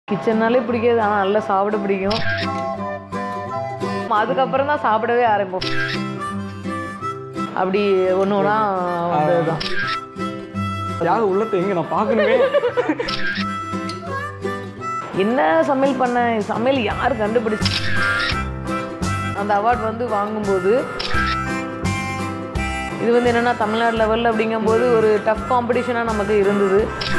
கிச்சன்னாலே பிடிக்காது ஆனால் நல்லா சாப்பிட பிடிக்கும் அதுக்கப்புறம் தான் சாப்பிடவே ஆரம்பிப்போம் அப்படி ஒன்று ஒன்றா வந்ததுதான் யார் உள்ளத்தை எங்க நான் பார்க்கணுமே என்ன சமையல் பண்ண சமையல் யார் கண்டுபிடிச்சு அந்த அவார்ட் வந்து வாங்கும்போது இது வந்து என்னன்னா தமிழ்நாடு லெவலில் அப்படிங்கும்போது ஒரு டஃப் காம்படிஷனாக நமக்கு இருந்தது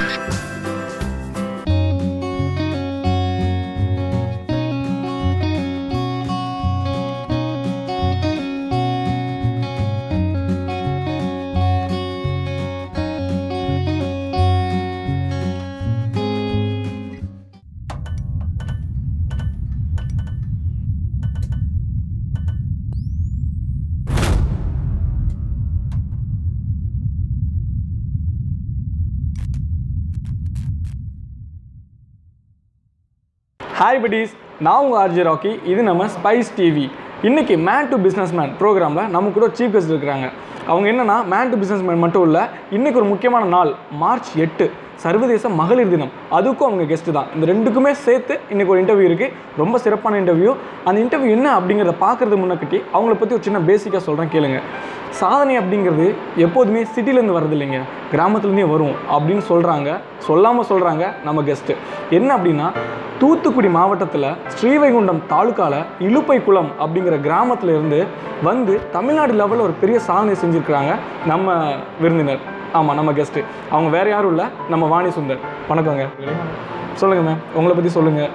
ஹாய் buddies நான் உங்கள் ஆர்ஜி ராக்கி இது நம்ம ஸ்பைஸ் டிவி இன்னைக்கு மேன் டு பிஸ்னஸ் மேன் ப்ரோக்ராமில் நம்ம கூட சீஃப் கெஸ்ட் இருக்கிறாங்க அவங்க என்னன்னா மேன் டு பிஸ்னஸ் மேன் மட்டும் இல்லை இன்னைக்கு ஒரு முக்கியமான நாள் மார்ச் எட்டு சர்வதேச மகளிர் தினம் அதுக்கும் அவங்க கெஸ்ட்டு தான் இந்த ரெண்டுக்குமே சேர்த்து இன்னைக்கு ஒரு இன்டர்வியூ இருக்குது ரொம்ப சிறப்பான இன்டர்வியூ அந்த இன்டர்வியூ என்ன அப்படிங்கிறத பார்க்கறது முன்னக்கட்டி அவங்கள பற்றி ஒரு சின்ன பேசிக்காக சொல்கிறேன் கேளுங்க சாதனை அப்படிங்கிறது எப்போதுமே சிட்டிலேருந்து வரது இல்லைங்க கிராமத்துலேருந்தே வரும் அப்படின்னு சொல்கிறாங்க சொல்லாமல் சொல்கிறாங்க நம்ம கெஸ்ட்டு என்ன அப்படின்னா தூத்துக்குடி மாவட்டத்தில் ஸ்ரீவைகுண்டம் தாலுக்கால இலுப்பைக்குளம் அப்படிங்கிற கிராமத்துல இருந்து வந்து தமிழ்நாடு லெவலில் ஒரு பெரிய சாதனை செஞ்சுருக்கிறாங்க நம்ம விருந்தினர் ஆமாம் நம்ம கெஸ்ட்டு அவங்க வேறு யாரும் இல்லை நம்ம வாணி சுந்தர் வணக்கங்க சொல்லுங்கள் மேம் உங்களை பற்றி சொல்லுங்கள்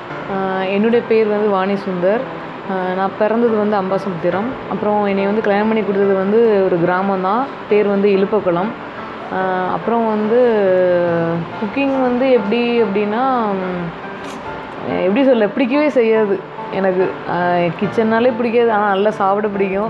ஆஹ் என்னுடைய பேர் வந்து வாணி சுந்தர் ஆஹ் நான் பிறந்தது வந்து அம்பாசமுத்திரம் அப்புறம் என்னை வந்து கல்யாணம் பண்ணி கொடுத்தது வந்து ஒரு கிராமம் தான் பேர் வந்து இலுப்பக்குளம் ஆஹ் அப்புறம் வந்து குக்கிங் வந்து எப்படி அப்படின்னா உம், எப்படி சொல்ல பிடிக்கவே செய்யாது எனக்கு கிச்சன்னாலே பிடிக்காது ஆனால் நல்லா சாப்பிட பிடிக்கும்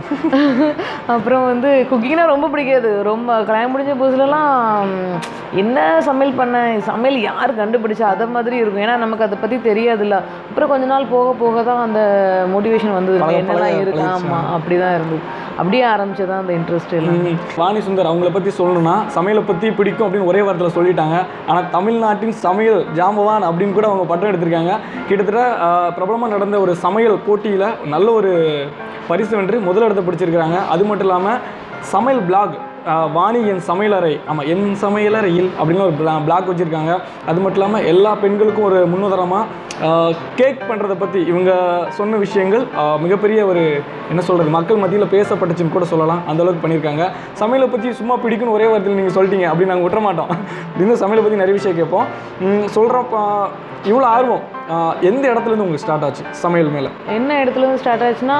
அப்புறம் வந்து குக்கிங்னா ரொம்ப பிடிக்காது ரொம்ப கல்யாணம் முடிஞ்ச புதுசுலலாம் உம், என்ன சமையல் பண்ண சமையல் யார் கண்டுபிடிச்சா அதை மாதிரி இருக்கும் ஏன்னா நமக்கு அதை பற்றி தெரியாதுல்ல அப்புறம் கொஞ்ச நாள் போக போக தான் அந்த மோட்டிவேஷன் வந்தது பழக என்னெல்லாம் பழக இருக்கு பழகிடுச்சு. ஆமாம் அப்படி தான் இருந்தது அப்படியே ஆரம்பிச்சதான் அந்த இன்ட்ரெஸ்ட் எல்லாம் ம், வாணி சுந்தர் அவங்கள பற்றி சொல்லணும்னா சமையலை பற்றி பிடிக்கும் அப்படின்னு ஒரே வாரத்தில் சொல்லிட்டாங்க ஆனால் தமிழ்நாட்டின் சமையல் ஜாம்பவான் அப்படின்னு கூட அவங்க பட்டம் எடுத்திருக்காங்க கிட்டத்தட்ட பிரபலமாக நடந்த ஒரு சமையல் போட்டியில் நல்ல ஒரு பரிசு வென்று முதலிடத்தை பிடிச்சிருக்கிறாங்க அது மட்டும் இல்லாமல் சமையல் பிளாக் வாணி என் சமையலறை ஆமாம் என் சமையலறையில் அப்படின்னு ஒரு பிளாக் வச்சுருக்காங்க அது மட்டும் இல்லாமல் எல்லா பெண்களுக்கும் ஒரு முன்னுதாரணமாக கேக் பண்ணுறதை பற்றி இவங்க சொன்ன விஷயங்கள் ஆஹ், மிகப்பெரிய ஒரு என்ன சொல்கிறது மக்கள் மத்தியில் பேசப்பட்டுச்சுன்னு கூட சொல்லலாம் அந்த அளவுக்கு பண்ணியிருக்காங்க சமையலை பற்றி சும்மா பிடிக்கும்னு ஒரே வாரத்தில் நீங்கள் சொல்லிட்டீங்க அப்படி நாங்கள் விட்டுற மாட்டோம் இன்னும் சமையலை பற்றி நிறைய விஷயம் கேட்போம் சொல்கிறப்ப இவ்வளோ ஆர்வம் ஆஹ், எந்த இடத்துலேருந்து உங்களுக்கு ஸ்டார்ட் ஆச்சு சமையல் மேலே என்ன இடத்துல இருந்து ஸ்டார்ட் ஆச்சுன்னா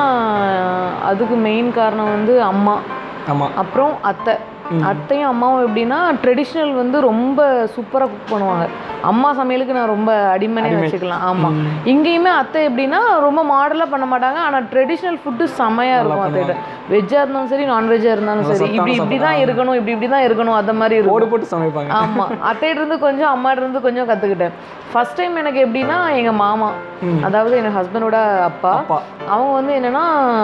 அதுக்கு மெயின் காரணம் வந்து அம்மா ஆமாம் அப்புறம் அத்தை அத்தையும் அம்மாவும் எப்படின்னா ட்ரெடிஷ்னல் வந்து ரொம்ப சூப்பராக குக் பண்ணுவாங்க அம்மா சமையலுக்கு நான் ரொம்ப அடிமனே வச்சுக்கலாம் ஆமாம் இங்கேயுமே அத்தை எப்படின்னா ரொம்ப மாடலாக பண்ண மாட்டாங்க ஆனால் ட்ரெடிஷ்னல் ஃபுட்டு செமையாக இருக்கும் அத்தைகிட்ட வெஜ்ஜாக இருந்தாலும் சரி நான்வெஜ்ஜாக இருந்தாலும் சரி இப்படி இப்படி தான் இருக்கணும் இப்படி இப்படி தான் இருக்கணும் அந்த மாதிரி இருக்கும் ஓடு போட்டு சமைப்பாங்க ஆமாம் அத்தைகிட்ட இருந்து கொஞ்சம் அம்மாட்ட இருந்து கொஞ்சம் கற்றுக்கிட்டேன் ஃபர்ஸ்ட் டைம் எனக்கு எப்படின்னா எங்கள் மாமா அதாவது என் ஹஸ்பண்டோட அப்பா அப்பா அவங்க வந்து என்னன்னா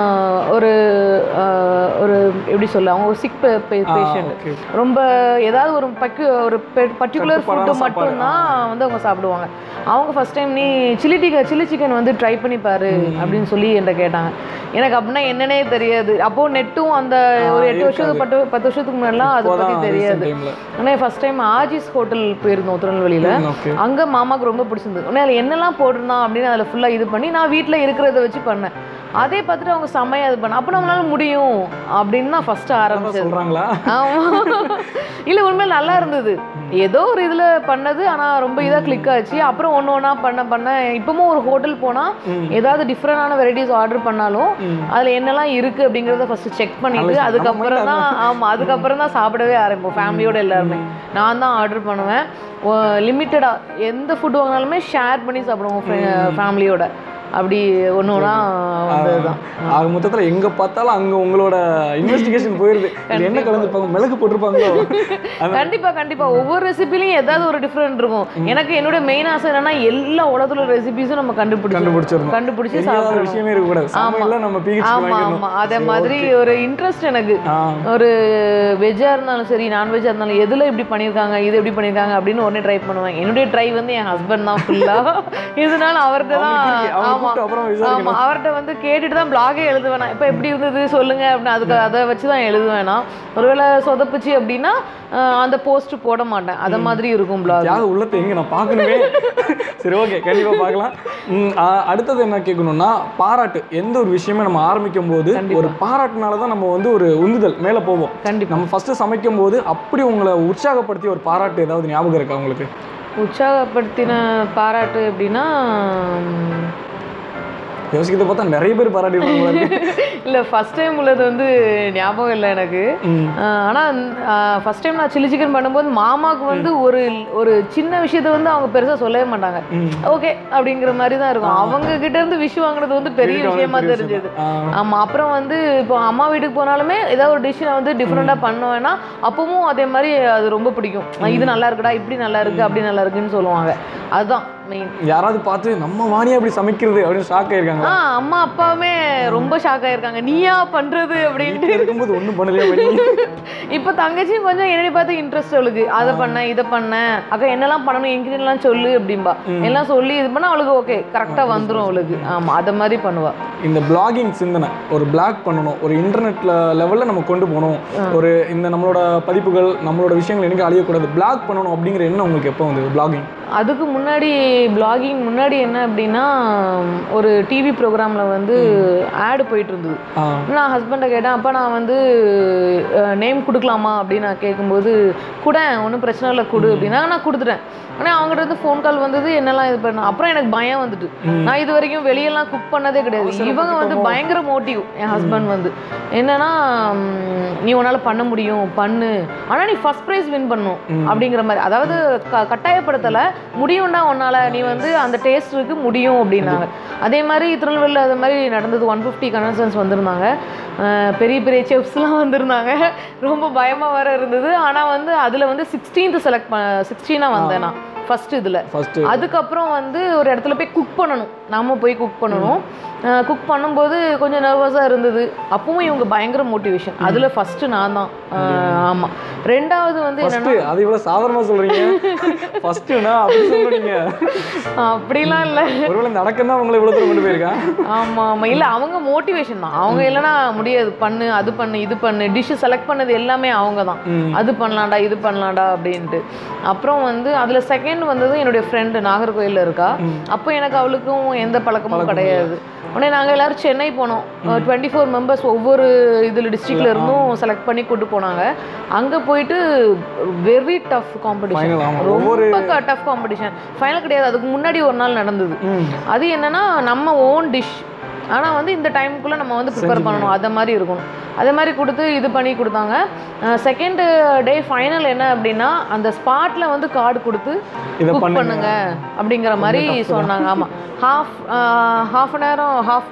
ஒரு ஆஹ், ஒரு எப்படி சொல்ல அவங்க ஒரு சிக் பேஷண்ட் ஓகே ரொம்ப ஏதாவது ஒரு பக்கு ஒரு பர்டிகுலர் கட்டுப்பாடான ஃபுட்டு சாப்பாடு. மட்டும்தான் வந்து அவங்க சாப்பிடுவாங்க அவங்க ஃபர்ஸ்ட் டைம் நீ சில்லி டிக்கா சில்லி சிக்கன் வந்து ட்ரை பண்ணி பாரு அப்படின்னு சொல்லி என்கிட்ட கேட்டாங்க எனக்கு அப்படின்னா என்னன்னே தெரியாது அப்போ நெட்டும் அந்த ஒரு எட்டு வருஷத்துக்கு பத்து பத்து வருஷத்துக்கு முன்னாடிலாம் அதை பற்றி தெரியாது டைமில் ஆனால் ஃபர்ஸ்ட் டைம் ஆஜிஸ் ஹோட்டல் போயிருந்தோம் திருநெல்வேலியில் ஓகே அங்கே மாமாவுக்கு ரொம்ப பிடிச்சிருந்தது உடனே அதில் என்னெல்லாம் போட்டிருந்தான் அப்படின்னு அதில் ஃபுல்லாக இது பண்ணி நான் வீட்டில் இருக்கிறத வச்சு பண்ணேன் அதே பார்த்துட்டு அவங்க செம்மையாக இது பண்ண அப்போ நம்மளால முடியும் அப்படின்னு தான் ஃபஸ்ட்டு ஆரம்பிச்சது சொல்கிறாங்களா ஆமாம் இல்லை உண்மையில நல்லா இருந்தது ஏதோ ஒரு இதில் பண்ணது ஆனால் ரொம்ப இதாக கிளிக் ஆச்சு அப்புறம் ஒன்று ஒன்றா பண்ண பண்ண இப்போவும் ஒரு ஹோட்டல் போனால் ஏதாவது டிஃப்ரெண்டான வெரைட்டிஸ் ஆர்டர் பண்ணாலும் அதில் என்னெல்லாம் இருக்குது அப்படிங்கிறத ஃபஸ்ட்டு செக் பண்ணிட்டு நம்ம அதுக்கப்புறம் தான் ஆமாம் அதுக்கப்புறம் தான் சாப்பிடவே ஆரம்பிப்போம் ஃபேமிலியோட எல்லாருமே நான் தான் ஆர்டர் பண்ணுவேன் லிமிட்டடாக எந்த ஃபுட் வாங்கினாலுமே ஷேர் பண்ணி சாப்பிடுவோம் ஃபேமிலியோட அப்படி ஒன்று ஒன்றா வந்தது தான் ஆக மொத்தத்தில் எங்கே பார்த்தாலும் அங்கே உங்களோட இன்வெஸ்டிகேஷன் போயிருது இது என்ன கலந்துருப்பாங்க மிளகு போட்டிருப்பாங்களோ அந்த கண்டிப்பா கண்டிப்பா ஒவ்வொரு ரெசிபிலையும் ஏதாவது ஒரு டிஃப்ரெண்ட் இருக்கும் எனக்கு என்னோட மெயின் ஆசை என்னன்னா எல்லா உலகத்துல ரெசிபிஸும் நம்ம கண்டுபிடிச்சு கண்டுபிடிச்சிடணும் கண்டுபிடிச்சு தெரியாத ஒரு சாப்பிடணும் விஷயமே இருக்கக்கூடாது சமையல்ல நம்ம பிஹெச்டி ஆமா வாங்கிடணும் ஆமா அதே மாதிரி ஒரு இன்ட்ரெஸ்ட் எனக்கு ஆ ஒரு வெஜ்ஜாக இருந்தாலும் சரி நான்வெஜ்ஜாக இருந்தாலும் எதில் இப்படி பண்ணியிருக்காங்க இது எப்படி பண்ணியிருக்காங்க அப்படின்னு உடனே ட்ரை பண்ணுவேன் என்னுடைய ட்ரை வந்து என் ஹஸ்பண்ட் தான் ஃபுல்லாக இதனால அவர்கிட்ட தான் அவங்களுக்கு அவங்க ஆமாம் கூப்பிட்டு அப்புறம் விசாரிக்கணும் ஆமாம் அவர்கிட்ட வந்து கேட்டுட்டு தான் பிளாகே எழுதுவேன் நான் இப்போ எப்படி இருந்தது சொல்லுங்க அப்படின்னு அதுக்கு அதை வச்சு தான் எழுதுவேன் நான் ஒருவேளை சொதப்புச்சு அப்படின்னா அஹ், அந்த போஸ்ட் போட மாட்டேன் அதை மாதிரி இருக்கும் பிளாக் யாரு உள்ளத்தை எங்க நான் பார்க்கணுமே சரி ஓகே கண்டிப்பா பார்க்கலாம் ம், ஆ, அடுத்தது என்ன கேட்கணும்னா பாராட்டு எந்த ஒரு விஷயமே நம்ம ஆரம்பிக்கும் போது ஒரு பாராட்டுனால தான் நம்ம வந்து ஒரு உந்துதல் மேலே போவோம் கண்டிப்பா நம்ம ஃபர்ஸ்ட் சமைக்கும் போது அப்படி உங்களை உற்சாகப்படுத்தி ஒரு பாராட்டு ஏதாவது ஞாபகம் இருக்கா உங்களுக்கு உற்சாகப்படுத்தின பாராட்டு அப்படின்னா உம், யோசிக்கிறத பார்த்தா நிறைய பேர் பாராட்டிருப்பாங்க இல்லை ஃபர்ஸ்ட் டைம் உள்ளது வந்து ஞாபகம் இல்லை எனக்கு ம் ஆஹ் ஆனா ஃபர்ஸ்ட் டைம் நான் சில்லி சிக்கன் பண்ணும்போது மாமாவுக்கு வந்து ஒரு ஒரு சின்ன விஷயத்த வந்து அவங்க பெருசா சொல்லவே மாட்டாங்க ம். ஓகே அப்படிங்கிற மாதிரி தான் இருக்கும் அவங்க கிட்ட இருந்து விஷ் வாங்குறது வந்து பெரிய பெரிய விஷயமா பெரிய தெரிஞ்சது ஆ, ஆமா அப்புறம் வந்து இப்போ அம்மா வீட்டுக்கு போனாலுமே ஏதாவது ஒரு டிஷ் நான் வந்து டிஃப்ரெண்டா பண்ணுவேன்னா அப்பவும் அதே மாதிரி அது ரொம்ப பிடிக்கும் இது நல்லா இருக்குடா இப்படி நல்லா இருக்கு அப்படி நல்லா இருக்குன்னு சொல்லுவாங்க அதுதான் மெயின் யாராவது பார்த்து நம்ம வாணியா அப்படி சமைக்கிறது அப்படின்னு ஷாக் ஆயிருக்காங்க ஆ அம்மா அப்பாவுமே ரொம்ப ஷாக் ஆயிருக்காங்க நீயா பண்றது அப்படின்ட்டு வீட்டில் இருக்கும்போது ஒன்றும் பண்ணலையா பண்ணி இப்போ தங்கச்சியும் கொஞ்சம் என்னடி பார்த்து இன்ட்ரெஸ்ட் அவளுக்கு அதை பண்ணேன் இதை பண்ணேன் அக்கா என்னெல்லாம் பண்ணணும் இன்க்ரீடியன்ட்லாம் சொல்லு அப்படிம்பா எல்லாம் சொல்லி இது பண்ணா அவளுக்கு ஓகே கரெக்டாக வந்துரும் அவளுக்கு ஆமா அதை மாதிரி பண்ணுவா இந்த பிளாகிங் சிந்தனை ஒரு பிளாக் பண்ணணும் ஒரு இன்டர்நெட்ல லெவலில் நம்ம கொண்டு போகணும் ஒரு இந்த நம்மளோட பதிப்புகள் நம்மளோட விஷயங்கள் எனக்கு அழியக்கூடாது பிளாக் பண்ணணும் அப்படிங்கிற எண்ணம் உங்களுக்கு எப்போ வந்தது பிளாகிங் அதுக்கு முன்னாடி பிளாகிங் முன்னாடி என்ன அப்படின்னா ஒரு டிவி ப்ரோக்ராமில் வந்து ஆடு போயிட்டு இருந்தது ஆ நான் ஹஸ்பண்டை கேட்டேன் அப்போ நான் வந்து நேம் கொடுக்கலாமா அப்படின்னு நான் கேட்கும்போது கூட ஒன்றும் பிரச்சனை இல்லை கொடு அப்படின்னா நான் கொடுத்துட்டேன் ஆனால் அவங்ககிட்ட இருந்து ஃபோன் கால் வந்தது என்னெல்லாம் இது பண்ண அப்புறம் எனக்கு பயம் வந்துட்டு நான் இது வரைக்கும் வெளியெல்லாம் குக் பண்ணதே கிடையாது இவங்க வந்து பயங்கர மோட்டிவ் என் ஹஸ்பண்ட் வந்து என்னன்னா ம், நீ உன்னால் பண்ண முடியும் பண்ணு ஆனால் நீ ஃபர்ஸ்ட் ப்ரைஸ் வின் பண்ணும் அப்படிங்கிற மாதிரி அதாவது க கட்டாயப்படுத்தலை முடியும்டா உன்னால் நீ வந்து அந்த டேஸ்ட் இருக்கு முடியும் அப்படின்னாங்க அதே மாதிரி திருநெல்வேலியில் அது மாதிரி நடந்தது ஒன் ஃபிஃப்டி கனெக்ஷன்ஸ் வந்திருந்தாங்க அஹ் பெரிய பெரிய செஃப்ஸ்லாம் வந்திருந்தாங்க ரொம்ப பயமாக வேற இருந்தது ஆனால் வந்து அதில் வந்து சிக்ஸ்டீன்த் செலக்ட் ப சிக்ஸ்டீனாக வந்தேன் நான் ஃபஸ்ட்டு இதில் ஃபர்ஸ்ட் அதுக்கப்புறம் வந்து ஒரு இடத்துல போய் குக் பண்ணணும் நம்ம போய் குக் பண்ணணும் குக் பண்ணும்போது கொஞ்சம் நர்வஸாக இருந்தது அப்பவும் இவங்க பயங்கர மோட்டிவேஷன் அதில் ஃபஸ்ட்டு நான் தான் ஆமாம் ரெண்டாவது வந்து ஃபர்ஸ்ட் என்னன்னா அது இவ்வளோ சாதாரணமாக சொல்றீங்க ஃபர்ஸ்ட்னா அப்படி சொல்றீங்க அப்படிலாம் இல்லை ஒருவேளை இந்த அடக்கம் தான் உங்களை இவ்வளோ தூரம் கொண்டு போயிருக்கேன் ஆமாம் ஆமாம் இல்லை அவங்க மோட்டிவேஷன் தான் அவங்க இல்லைன்னா முடியாது பண்ணு அது பண்ணு இது பண்ணு டிஷ்ஷு செலக்ட் பண்ணது எல்லாமே அவங்க தான் ம். அது பண்ணலாம்டா இது பண்ணலாம்டா அப்படின்ட்டு அப்புறம் வந்து அதில் செகண்ட் வந்தது என்னுடைய ஃப்ரெண்டு நாகர்கோயிலில் இருக்கா அப்போ எனக்கு அவளுக்கும் எந்த பழக்கமும் கிடையாது உடனே நாங்கள் எல்லாரும் சென்னை போனோம் டுவெண்ட்டி ஃபோர் மெம்பர்ஸ் ஒவ்வொரு இதில் டிஸ்ட்ரிக்ட்ல இருந்தும் செலக்ட் பண்ணி கூட்டு போனாங்க அங்கே போயிட்டு வெரி டஃப் காம்படிஷன் Final ஆமா. ஒவ்வொரு ரொம்ப டஃப் காம்படிஷன் ஃபைனல் கிடையாது அதுக்கு முன்னாடி ஒரு நாள் நடந்தது ம் அது என்னன்னா நம்ம ஓன் டிஷ் ஆனால் வந்து இந்த டைமுக்குள்ளே நம்ம வந்து ப்ரிப்பேர் பண்ணணும் அதை மாதிரி இருக்கணும் அதே மாதிரி கொடுத்து இது பண்ணி கொடுத்தாங்க செகண்ட் டே ஃபைனல் என்ன அப்படின்னா அந்த ஸ்பாட்டில் வந்து கார்டு கொடுத்து இதை குக் பண்ணுங்க. பண்ணுங்க அப்படிங்கிற மாதிரி சொன்னாங்க ஆமாம் ஹாஃப் ஹாஃப் அன் நேரம் ஹாஃப்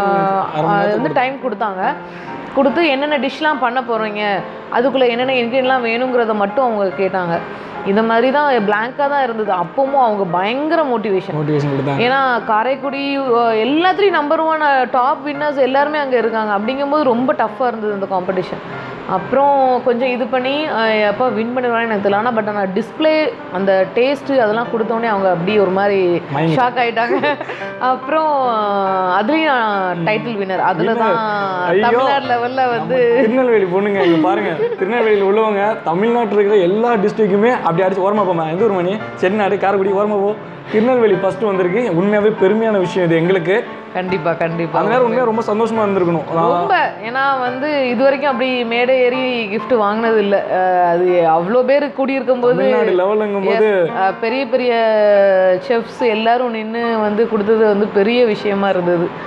வந்து டைம் கொடுத்தாங்க கொடுத்து என்னென்ன டிஷ்லாம் பண்ண போகிறீங்க அதுக்குள்ளே என்னென்ன இன்க்ரீடியன்ட்லாம் வேணுங்கிறத மட்டும் அவங்க கேட்டாங்க இந்த மாதிரி தான் பிளாங்காக தான் இருந்தது அப்பவும் அவங்க பயங்கர மோட்டிவேஷன் மோட்டிவேஷன் கொடுத்தாங்க ஏன்னா காரைக்குடி அஹ், எல்லாத்துலேயும் நம்பர் ஒன் டாப் வின்னர்ஸ் எல்லாருமே அங்கே இருக்காங்க அப்படிங்கும்போது ரொம்ப டஃப்பாக இருந்தது இந்த காம்படிஷன் அப்புறம் கொஞ்சம் இது பண்ணி அஹ், எப்போ வின் பண்ணிடுவாங்க எனக்கு தெரியல ஆனால் பட் ஆனால் டிஸ்ப்ளே அந்த டேஸ்ட்டு அதெல்லாம் கொடுத்தோடனே அவங்க அப்படி ஒரு மாதிரி மயங்கி. ஷாக் ஆயிட்டாங்க அப்புறம் அஹ், அதுலேயும் நான் டைட்டில் வின்னர் அதில் தான் ஐயோ. தமிழ்நாடு லெவலில் வந்து திருநெல்வேலி பொண்ணுங்க இங்க பாருங்க திருநெல்வேலியில் உள்ளவங்க தமிழ்நாட்டில் இருக்கிற எல்லா டிஸ்ட்ரிக்ட்டுமே அப்படி அடிச்சு ஓரமா போமா எந்த ஒரு மணி சென்னாடு காரைக்குடி ஓரமா போ திருநெல்வேலி ஃபர்ஸ்ட் வந்திருக்கு உண்மையாவே பெருமையான விஷயம் இது எங்களுக்கு கண்டிப்பாக கண்டிப்பாக அந்த நேரம் உண்மையாக ரொம்ப சந்தோஷமா இருந்திருக்கணும் நான் ரொம்ப ஏன்னா வந்து இது வரைக்கும் அப்படி மேடை ஏறி gift வாங்கினது இல்லை அது அவ்வளோ பேர் கூடியிருக்கும் போது தமிழ்நாடு லெவலுங்கும் போது அஹ், பெரிய பெரிய செஃப்ஸ் எல்லாரும் நின்று வந்து கொடுத்தது வந்து பெரிய விஷயமா இருந்தது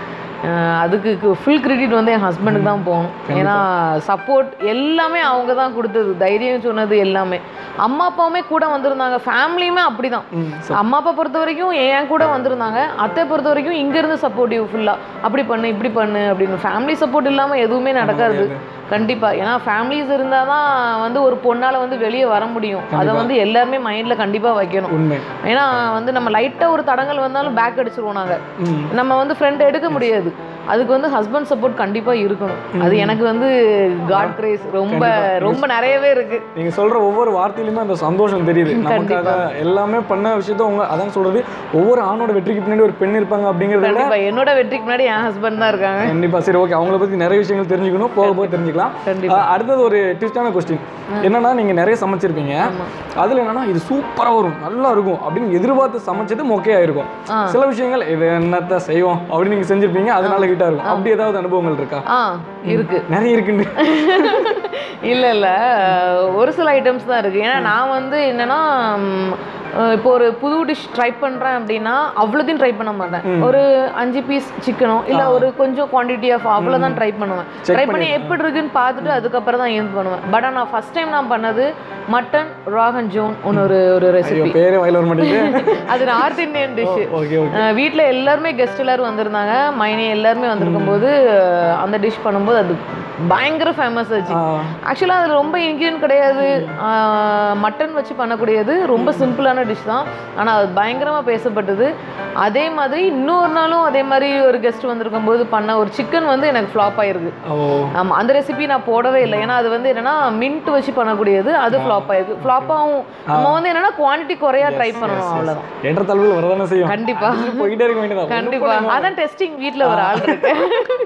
அஹ் அதுக்கு ஃபுல் கிரெடிட் வந்து என் ஹஸ்பண்டுக்கு தான் போகணும் ஏன்னா சப்போர்ட் எல்லாமே அவங்க தான் கொடுத்தது தைரியம் சொன்னது எல்லாமே அம்மா அப்பாவுமே கூட வந்திருந்தாங்க ஃபேமிலியுமே அப்படி தான் ம் அம்மா அப்பா பொறுத்த வரைக்கும் என் கூட வந்திருந்தாங்க அத்தை பொறுத்த வரைக்கும் இங்கேருந்து சப்போர்ட்டிவ் ஃபுல்லாக அப்படி பண்ணு இப்படி பண்ணு அப்படின்னு ஃபேமிலி சப்போர்ட் இல்லாமல் எதுவுமே நடக்காது கண்டிப்பாக ஏன்னா ஃபேமிலிஸ் இருந்தால் தான் வந்து ஒரு பொண்ணால் வந்து வெளியே வர முடியும் அதை வந்து எல்லாருமே மைண்டில் கண்டிப்பாக வைக்கணும் உண்மை ஏன்னா வந்து நம்ம லைட்டாக ஒரு தடங்கள் வந்தாலும் பேக் அடிச்சிருவோம் நாங்கள் ம் நம்ம வந்து ஃப்ரெண்ட் எடுக்க முடியாது அதுக்கு வந்து ஹஸ்பண்ட் சப்போர்ட் கண்டிப்பாக இருக்கணும் அது எனக்கு வந்து காட் கிரேஸ் ரொம்ப ரொம்ப நிறையவே இருக்கு நீங்க சொல்ற ஒவ்வொரு வார்த்தையிலுமே அந்த சந்தோஷம் தெரியுது நமக்காக எல்லாமே பண்ண விஷயத்த உங்க அதான் சொல்றது ஒவ்வொரு ஆணோட வெற்றிக்கு பின்னாடி ஒரு பெண் இருப்பாங்க அப்படிங்கறத விட கண்டிப்பா என்னோட வெற்றிக்கு முன்னாடி என் ஹஸ்பண்ட் தான் இருக்காங்க கண்டிப்பா சரி ஓகே அவங்கள பத்தி நிறைய விஷயங்கள் தெரிஞ்சுக்கணும் போக போக தெரிஞ்சுக்கலாம் கண்டிப்பா. அஹ் அடுத்தது ஒரு ட்விஸ்டான கொஸ்டின் என்னன்னா நீங்க நிறைய சமைச்சிருப்பீங்க அதுல என்னன்னா இது சூப்பரா வரும் நல்லா இருக்கும் அப்படின்னு எதிர்பார்த்து சமைச்சது மொக்கையா இருக்கும் ஆ. சில விஷயங்கள் இது என்னத்த செய்வோம் அப்படின்னு நீங்க செஞ்சிருப்பீங்க அதனால ஹிட்டா இருக்கும் அப்படி ஏதாவது அனுபவங்கள் இருக்கா ஆ இருக்கு நிறைய இருக்குன்னு இல்ல இல்ல ஒரு சில ஐட்டம்ஸ் தான் இருக்கு ஏன்னா நான் வந்து என்னன்னா ம், அஹ் இப்போ ஒரு புது டிஷ் ட்ரை பண்றேன் அப்படின்னா அவ்வளோத்தையும் ட்ரை பண்ண மாட்டேன் ஒரு அஞ்சு பீஸ் சிக்கனோ இல்ல ஒரு கொஞ்சம் குவான்டிட்டி ஆஃப் அவ்வளோதான் ட்ரை பண்ணுவேன் Check ட்ரை பண்ணி எப்படி இருக்குன்னு பார்த்துட்டு அதுக்கப்புறம் தான் இது பண்ணுவேன் பட் நான் ஃபர்ஸ்ட் டைம் நான் பண்ணது மட்டன் ராகன் ஜோன் ஒன்று ஒரு ஒரு ஐயோ ரெசிபி பேரே வயல வர மாட்டேங்குது அது north Indian dish okay okay வீட்டில் எல்லாருமே கெஸ்ட் எல்லாரும் வந்திருந்தாங்க மைனி எல்லாருமே வந்திருக்கும் போது அஹ், அந்த டிஷ் பண்ணும்போது அது பயங்கர ஃபேமஸ் ஆச்சு ஆக்சுவலாக அதில் ரொம்ப இன்கிரியன் கிடையாது மட்டன் வச்சு பண்ணக்கூடியது ரொம்ப சிம்பிளான டிஷ் தான் ஆனால் அது பயங்கரமாக பேசப்பட்டது அதே மாதிரி இன்னொரு நாளும் அதே மாதிரி ஒரு கெஸ்ட் வந்திருக்கும் போது பண்ண ஒரு சிக்கன் வந்து எனக்கு ஃப்ளாப் ஆயிருக்கு ஓ ஆமாம் அந்த ரெசிபி நான் போடவே இல்லை ஏன்னா அது வந்து என்னன்னா மின்ட் வச்சு பண்ணக்கூடியது அது ஃப்ளாப் ஆயிருக்கு ஃப்ளாப்பாகவும் நம்ம வந்து என்னன்னா குவான்டிட்டி குறையா ட்ரை பண்ணணும் அவ்வளோதான் ஏற்றத்தாழ்வுகள் வரதானே செய்யும் கண்டிப்பா அது போயிட்டே இருக்க வேண்டியதா கண்டிப்பா அதான் டெஸ்டிங் வீட்ல ஒரு ஆள் இருக்கு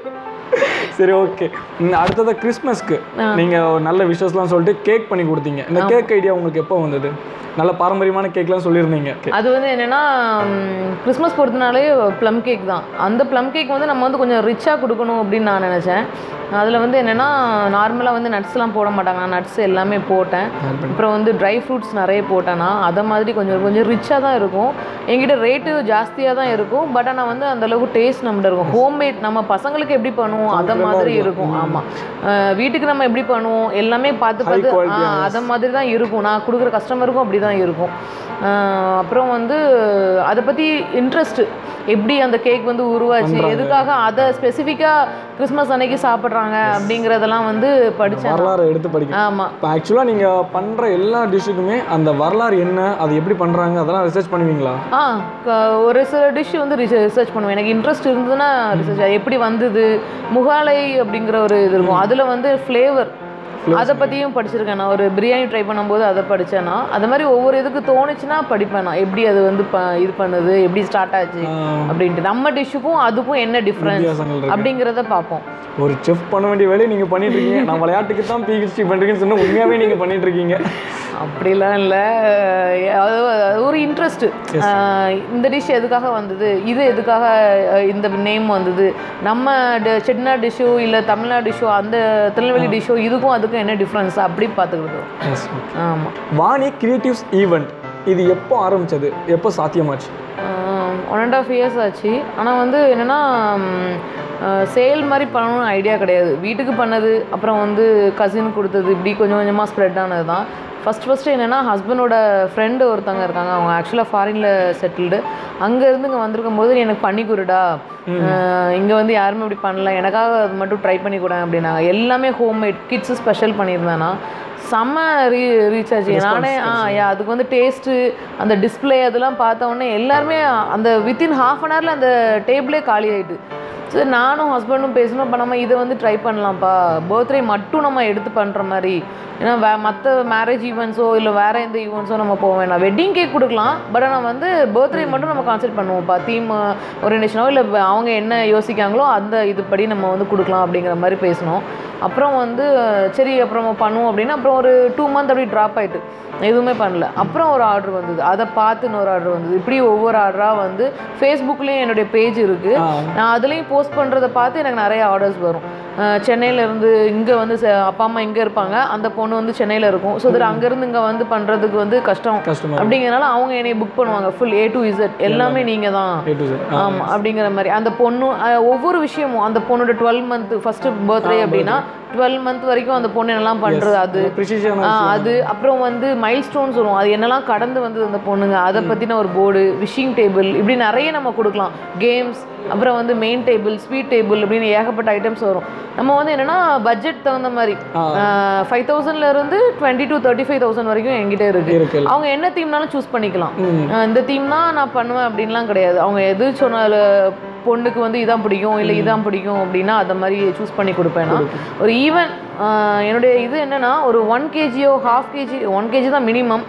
சரி ஓகே அடுத்தது கிறிஸ்மஸ்க்கு நீங்க ஒரு நல்ல விஷயஸ்லாம் சொல்லிட்டு கேக் பண்ணி கொடுத்தீங்க இந்த கேக் ஐடியா உங்களுக்கு எப்போ வந்தது நல்ல பாரம்பரியமான கேக்லாம் சொல்லியிருந்தீங்க அது வந்து என்னன்னா ம், கிறிஸ்மஸ் பொறுத்தனாலே ப்ளம் கேக் தான் அந்த ப்ளம் கேக் வந்து நம்ம வந்து கொஞ்சம் ரிச்சாக கொடுக்கணும் அப்படின்னு நான் நினச்சேன் அதில் வந்து என்னென்னா நார்மலாக வந்து நட்ஸ்லாம் போட மாட்டாங்க நான் நட்ஸ் எல்லாமே போட்டேன் அப்புறம் வந்து ட்ரை ஃப்ரூட்ஸ் நிறைய போட்டேன்னா அதை மாதிரி கொஞ்சம் கொஞ்சம் ரிச்சாக தான் இருக்கும் என்கிட்ட ரேட்டு ஜாஸ்தியாக தான் இருக்கும் பட் ஆனால் வந்து அந்த அளவுக்கு டேஸ்ட் நம்மகிட்ட இருக்கும் ஹோம்மேட் நம்ம பசங்களுக்கு எப்படி பண்ணுவோம் அதை மாதிரி இருக்கும் ஆமாம் வீட்டுக்கு நம்ம எப்படி பண்ணுவோம் எல்லாமே பார்த்து பார்த்து quality ஆ, அதை மாதிரி தான் இருக்கும் நான் கொடுக்குற கஸ்டமருக்கும் அப்படி தான் இருக்கும் ஆஹ் அப்புறம் வந்து அதை பற்றி இன்ட்ரெஸ்ட் எப்படி அந்த கேக் வந்து உருவாச்சு எதுக்காக அதை ஸ்பெசிஃபிக்காக கிறிஸ்மஸ் அன்னைக்கு சாப்பிட்றாங்க அப்படிங்கிறதெல்லாம் வந்து படித்தேன் வரலாறு எடுத்து படிக்க ஆமாம் இப்போ ஆக்சுவலாக நீங்கள் பண்ணுற எல்லா டிஷ்ஷுக்குமே அந்த வரலாறு என்ன அது எப்படி பண்ணுறாங்க அதெல்லாம் ரிசர்ச் பண்ணுவீங்களா ஆ க- ஒரு சில டிஷ் வந்து ரிசர்ச் பண்ணுவேன் எனக்கு இன்ட்ரெஸ்ட் இருந்ததுன்னா ரிசர்ச் எப்படி வந்தது முகாலை அப்படிங்கிற ஒரு இது இருக்கும் அதில் வந்து ஃப்ளேவர் அதை பற்றியும் படிச்சிருக்கேன் நான் ஒரு பிரியாணி ட்ரை பண்ணும்போது அதை படித்தேன்னா அது மாதிரி ஒவ்வொரு இதுக்கு தோணுச்சுன்னா படிப்பேன் நான் எப்படி அது வந்து ப இது பண்ணுது எப்படி ஸ்டார்ட் ஆச்சு அப்படின்ட்டு நம்ம டிஷ்ஷுக்கும் அதுக்கும் என்ன டிஃப்ரென்ஸ் வித்தியாசங்கள் இருக்கு அப்படிங்கிறத பார்ப்போம் ஒரு செஃப் பண்ண வேண்டிய வேலையை நீங்கள் பண்ணிட்டு இருக்கீங்க நான் விளையாட்டுக்கு தான் பிஹெச்டி பண்ணுறீங்கன்னு சொன்னால் உண்மையாகவே நீங்கள் பண்ணிட்டு இருக்கீங்க அப்படிலாம் அப்படிலாம் இல்லை அது அது ஒரு இன்ட்ரெஸ்ட் இந்த டிஷ் எதுக்காக வந்தது இது எதுக்காக அஹ், இந்த நேம் வந்தது நம்ம ட- செட்டிநாடு டிஷ்ஷோ இல்லை தமிழ்நாடு டிஷ்ஷோ அந்த திருநெல்வேலி டிஷ்ஷோ இதுக்கும் அதுக்கும் என்ன டிஃப்ரென்ஸ் அப்படி பார்த்துக்கிறது எஸ் ஆமாம் வாணி கிரியேட்டிவ்ஸ் ஈவெண்ட் இது எப்போ ஆரம்பிச்சது எப்போ சாத்தியமாச்சு ஒன் அண்ட் ஆஃப் இயர்ஸ் ஆச்சு ஆனால் வந்து என்னென்னா சேல் மாதிரி பண்ணணும்னு ஐடியா கிடையாது வீட்டுக்கு பண்ணது அப்புறம் வந்து கசின் கொடுத்தது இப்படி கொஞ்சம் கொஞ்சமாக ஸ்ப்ரெட் ஆனது தான் ஃபஸ்ட் ஃபஸ்ட்டு என்னென்னா ஹஸ்பண்டோட ஃப்ரெண்டு ஒருத்தவங்க இருக்காங்க அவங்க ஆக்சுவலாக ஃபாரினில் செட்டில்டு அங்கேருந்து இங்கே வந்திருக்கும் போது நீ எனக்கு பண்ணி கொடுடா இங்கே வந்து யாருமே இப்படி பண்ணல எனக்காக அது மட்டும் ட்ரை பண்ணி கொடு அப்படின்னாங்க எல்லாமே ஹோம்மேட் கிட்ஸு ஸ்பெஷல் பண்ணியிருந்தேன்னா செம்ம ரீ ரீச் ஆச்சு நானே ஆ யா அதுக்கு வந்து டேஸ்ட்டு அந்த டிஸ்ப்ளே அதெல்லாம் பார்த்த உடனே எல்லாருமே அந்த வித்தின் ஹாஃப் அன் ஹவரில் அந்த டேபிளே காலி ஆயிட்டு சரி நானும் ஹஸ்பண்டும் பேசணும் இப்போ நம்ம இதை வந்து ட்ரை பண்ணலாம்ப்பா பர்த்டே மட்டும் நம்ம எடுத்து பண்ணுற மாதிரி ஏன்னா வே மற்ற மேரேஜ் ஈவெண்ட்ஸோ இல்லை வேறு எந்த ஈவெண்ட்ஸோ நம்ம போக வேணாம் வெட்டிங் கேக் கொடுக்கலாம் பட் ஆனால் வந்து பர்த்டே மட்டும் நம்ம கான்செப்ட் பண்ணுவோம்ப்பா தீம் ஓரியன்டேஷனோ இல்லை அவங்க என்ன யோசிக்காங்களோ அந்த இதுபடி நம்ம வந்து கொடுக்கலாம் அப்படிங்கிற மாதிரி பேசணும் அப்புறம் வந்து சரி அப்புறம் நம்ம பண்ணுவோம் அப்படின்னா அப்புறம் ஒரு டூ மந்த் அப்படி ட்ராப் ஆயிட்டு எதுவுமே பண்ணல அப்புறம் ஒரு ஆர்டர் வந்தது அதை பார்த்து இன்னொரு ஆர்டர் வந்தது இப்படி ஒவ்வொரு ஆர்டராக வந்து ஃபேஸ்புக்லேயும் என்னுடைய பேஜ் இருக்குது ஆ. நான் அதுலேயும் போஸ்ட் பண்ணுறதை பார்த்து எனக்கு நிறைய ஆர்டர்ஸ் வரும் சென்னையில இருந்து இங்கே வந்து ச- அப்பா அம்மா இங்கே இருப்பாங்க அந்த பொண்ணு வந்து சென்னையில் இருக்கும் ஸோ தட் அங்கேருந்து இங்கே வந்து பண்ணுறதுக்கு வந்து கஷ்டம் கஸ்டமர் அப்படிங்கிறனால அவங்க என்னை புக் பண்ணுவாங்க ஃபுல் ஏ டு இசட் எல்லாமே நீங்கள் தான் ஏ டு சார் ஆமாம் அப்படிங்கிற மாதிரி அந்த பொண்ணு அஹ், ஒவ்வொரு விஷயமும் அந்த பொண்ணோட டுவெல் மந்த் ஃபர்ஸ்ட் பர்த்டே அப்படின்னா டுவெல் மந்த் வரைக்கும் அந்த பொண்ணு என்னெல்லாம் பண்ணுறது அது ப்ரிசிஷன் ஆ, அது அப்புறம் வந்து மைல் ஸ்டோன்ஸ் வரும் அது என்னெல்லாம் கடந்து வந்தது அந்த பொண்ணுங்க அதை பற்றின ஒரு போர்டு விஷிங் டேபிள் இப்படி நிறைய நம்ம கொடுக்கலாம் கேம்ஸ் அப்புறம் வந்து மெயின் டேபிள் ஸ்வீட் டேபிள் இப்படின்னு ஏகப்பட்ட ஐட்டம்ஸ் வரும் நம்ம வந்து என்னென்னா பட்ஜெட் தகுந்த மாதிரி ஃபைவ் தௌசண்ட்லேருந்து twenty to thirty five thousand வரைக்கும் என்கிட்ட இருக்குது இருக்கு அவங்க என்ன தீம்னாலும் சூஸ் பண்ணிக்கலாம் ம். அஹ் இந்த தீம் தான் நான் பண்ணுவேன் அப்படின்லாம் கிடையாது அவங்க எது சொன்னாலும் பொண்ணுக்கு வந்து இதான் பிடிக்கும் இல்லை இதான் பிடிக்கும் அப்படின்னா அதை மாதிரி சூஸ் பண்ணி கொடுப்பேன் நான் ஒரு ஈவன் என்னுடைய இது என்னன்னா ஒரு ஒன் கேஜியோ ஹாஃப் கேஜி ஒன் கேஜி தான் மினிமம்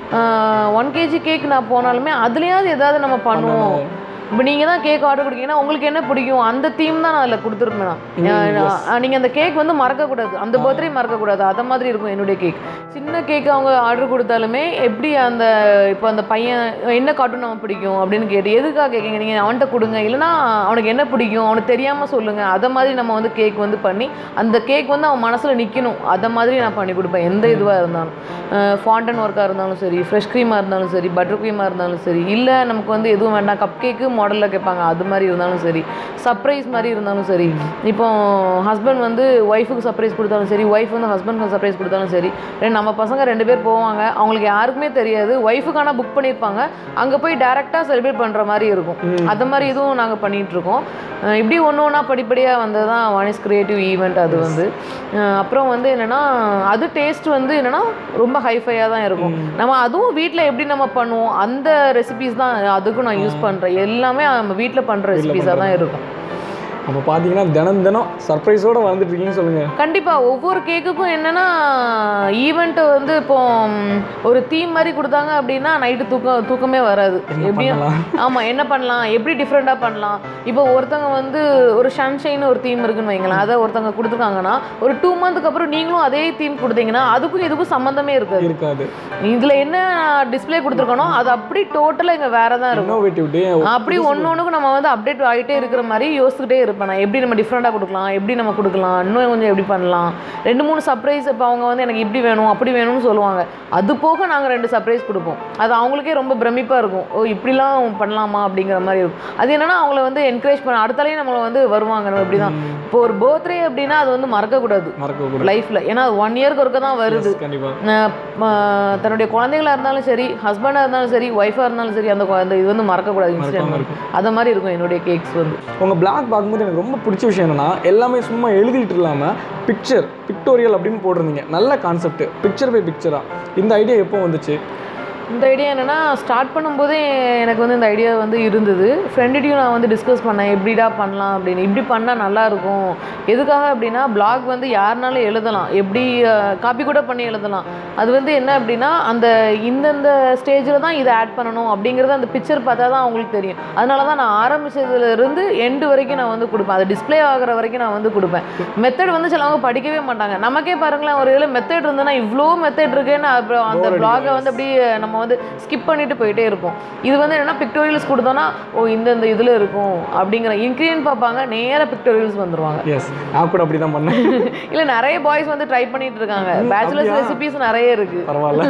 ஒன் கேஜி கேக் நான் போனாலுமே அதுலேயாவது ஏதாவது நம்ம பண்ணுவோம் இப்போ நீங்கள் தான் கேக் ஆர்டர் கொடுக்கீங்கன்னா உங்களுக்கு என்ன பிடிக்கும் அந்த தீம் தான் நான் அதில் கொடுத்துருப்பேன் நான் நீங்கள் அந்த கேக் வந்து மறக்கக்கூடாது அந்த பர்த்டே மறக்கக்கூடாது அதை மாதிரி இருக்கும் என்னுடைய கேக் சின்ன கேக் அவங்க ஆர்டர் கொடுத்தாலுமே எப்படி அந்த இப்போ அந்த பையன் என்ன கார்ட்டூன் அவன் பிடிக்கும் அப்படின்னு கேட்டு எதுக்காக கேட்குங்க நீங்கள் அவன்கிட்ட கொடுங்க இல்லைனா அவனுக்கு என்ன பிடிக்கும் அவனுக்கு தெரியாமல் சொல்லுங்கள் அதை மாதிரி நம்ம வந்து கேக் வந்து பண்ணி அந்த கேக் வந்து அவன் மனசில் நிற்கணும் அதை மாதிரி நான் பண்ணி கொடுப்பேன் எந்த இதுவாக இருந்தாலும் ஃபாண்டன் ஒர்க்காக இருந்தாலும் சரி ஃப்ரெஷ் க்ரீமாக இருந்தாலும் சரி பட்டர் க்ரீமாக இருந்தாலும் சரி இல்லை நமக்கு வந்து எதுவும் வேண்டாம் கப் கேக்கு மாடலில் கேட்பாங்க அது மாதிரி இருந்தாலும் சரி சர்ப்ரைஸ் மாதிரி இருந்தாலும் சரி இப்போ ஹஸ்பண்ட் வந்து ஒய்ஃபுக்கு சர்ப்ரைஸ் கொடுத்தாலும் சரி ஒய்ஃப் வந்து ஹஸ்பண்ட்க்கு சர்ப்ரைஸ் கொடுத்தாலும் சரி ரெண்டு நம்ம பசங்க ரெண்டு பேர் போவாங்க அவங்களுக்கு யாருக்குமே தெரியாது ஒய்ஃபுக்கான புக் பண்ணியிருப்பாங்க அங்கே போய் டேரெக்டாக செலிப்ரேட் பண்ணுற மாதிரி இருக்கும் அந்த மாதிரி இதுவும் நாங்கள் பண்ணிகிட்டு இருக்கோம் அஹ் இப்படி ஒன்று ஒன்றா படிப்படியாக வந்தது தான் வானிஸ் கிரியேட்டிவ் ஈவெண்ட் அது வந்து அஹ் அப்புறம் வந்து என்னென்னா அது டேஸ்ட் வந்து என்னென்னா ரொம்ப ஹைஃபையாக தான் இருக்கும் நம்ம அதுவும் வீட்டில் எப்படி நம்ம பண்ணுவோம் அந்த ரெசிபிஸ் தான் அதுக்கும் நான் யூஸ் பண்ணுறேன் எல்லாமே நம்ம வீட்டில் பண்ணுற ரெசிபிஸாக தான் இருக்கும் அப்போ பார்த்தீங்கன்னா தினம் தினம் சர்ப்ரைஸோட வந்துட்டு இருக்கீங்கன்னு சொல்லுங்கள் கண்டிப்பாக ஒவ்வொரு கேக்குக்கும் என்னென்னா ஈவெண்ட்டை வந்து இப்போ ம், ஒரு தீம் மாதிரி கொடுத்தாங்க அப்படின்னா நைட்டு தூக்கம் தூக்கமே வராது எப்படி பண்ணலாம்? ஆமாம் என்ன பண்ணலாம் எப்படி டிஃப்ரெண்ட்டாக பண்ணலாம் இப்போ ஒருத்தங்க வந்து ஒரு சன்ஷைன் ஒரு தீம் இருக்குன்னு வைங்களேன் அதை ஒருத்தங்க கொடுத்துருக்காங்கன்னா ஒரு டூ மந்த்துக்கு அப்புறம் நீங்களும் அதே தீம் கொடுத்தீங்கன்னா அதுக்கும் இதுக்கும் சம்மந்தமே இருக்காது இருக்காது இதில் என்ன டிஸ்ப்ளே கொடுத்துருக்கனோ அது அப்படி டோட்டலாக இங்கே வேறு தான் இருக்கும் இன்னோவேட்டிவ் டே அப்படி ஒன்று ஒன்றுக்கும் நம்ம வந்து அப்டேட் ஆகிட்டே இருக்கிற மாதிரி யோசிச்சுட்டே இருப்பேன் நான் எப்படி நம்ம டிஃப்ரெண்ட்டாக கொடுக்கலாம் எப்படி நம்ம கொடுக்கலாம் இன்னும் கொஞ்சம் எப்படி பண்ணலாம் ரெண்டு மூணு சர்ப்ரைஸ் இப்போ அவங்க வந்து எனக்கு இப்படி வேணும் அப்படி வேணும்னு சொல்லுவாங்க அது போக நாங்கள் ரெண்டு சர்ப்ரைஸ் கொடுப்போம் அது அவங்களுக்கே ரொம்ப பிரமிப்பாக இருக்கும் ஓ இப்படிலாம் பண்ணலாமா அப்படிங்கிற மாதிரி இருக்கும் அது என்னன்னா அவங்கள வந்து என்கரேஜ் பண்ண அடுத்தாலே நம்மளை வந்து வருவாங்க நம்ம இப்படி தான் இப்போ ஒரு பர்த்டே அப்படின்னா அது வந்து மறக்கக்கூடாது மறக்க கூட லைஃப்பில் ஏன்னா அது ஒன் இயர்க்கு ஒருக்க தான் வருது கண்டிப்பாக அஹ் ம- தன்னுடைய குழந்தைகளா இருந்தாலும் சரி ஹஸ்பண்டாக இருந்தாலும் சரி ஒய்ஃபாக இருந்தாலும் சரி அந்த குழந்தை இது வந்து மறக்கக்கூடாது மறக்காம இன்சிடென்ட் அந்த மாதிரி இருக்கும் என்னுடைய கேக்ஸ் வந்து உங்கள் பிளாக் பார்க்கும்போது எனக்கு ரொம்ப பிடிச்ச விஷயம் என்னன்னா எல்லாமே சும்மா எழுதிட்டு இல்லாமல் பிக்சர் பிக்டோரியல் அப்படின்னு போட்டிருந்தீங்க நல்ல கான்செப்ட் பிக்சர் பை பிக்சராக இந்த ஐடியா எப்போ வந்துச்சு இந்த ஐடியா என்னென்னா ஸ்டார்ட் பண்ணும்போதே எனக்கு வந்து இந்த ஐடியா வந்து இருந்தது ஃப்ரெண்டுகிட்டையும் நான் வந்து டிஸ்கஸ் பண்ணேன் எப்படிடா பண்ணலாம் அப்படின்னு இப்படி பண்ணால் நல்லாயிருக்கும் எதுக்காக அப்படின்னா பிளாக் வந்து யாருனாலும் எழுதலாம் எப்படி காப்பி கூட பண்ணி எழுதலாம் அது வந்து என்ன அப்படின்னா அந்த இந்தந்த ஸ்டேஜில் தான் இதை ஆட் பண்ணணும் அப்படிங்கிறது அந்த பிக்சர் பார்த்தா தான் அவங்களுக்கு தெரியும் அதனால தான் நான் ஆரம்பிச்சதுல இருந்து எண்டு வரைக்கும் நான் வந்து கொடுப்பேன் அது டிஸ்ப்ளே ஆகிற வரைக்கும் நான் வந்து கொடுப்பேன் மெத்தட் வந்து சிலவங்க படிக்கவே மாட்டாங்க நமக்கே பாருங்களேன் ஒரு இதில் மெத்தட் இருந்ததுன்னா இவ்வளோ மெத்தட் இருக்குன்னு அப்புறம் அந்த Bore பிளாகை வந்து அப்படியே நம்ம வந்து ஸ்கிப் பண்ணிட்டு போயிட்டே இருப்போம் இது வந்து என்னன்னா பிக்டோரியல்ஸ் கொடுத்தோன்னா ஓ இந்த இந்த இதில் இருக்கும் அப்படிங்கிற இன்க்ரீடியன்ட் பார்ப்பாங்க நேராக பிக்டோரியல்ஸ் வந்துருவாங்க எஸ் நான் கூட அப்படி தான் பண்ணேன் இல்லை நிறைய பாய்ஸ் வந்து ட்ரை பண்ணிட்டு இருக்காங்க பேச்சுலர்ஸ் அப்படியா? ரெசிபிஸ் நிறைய இருக்கு பரவாயில்ல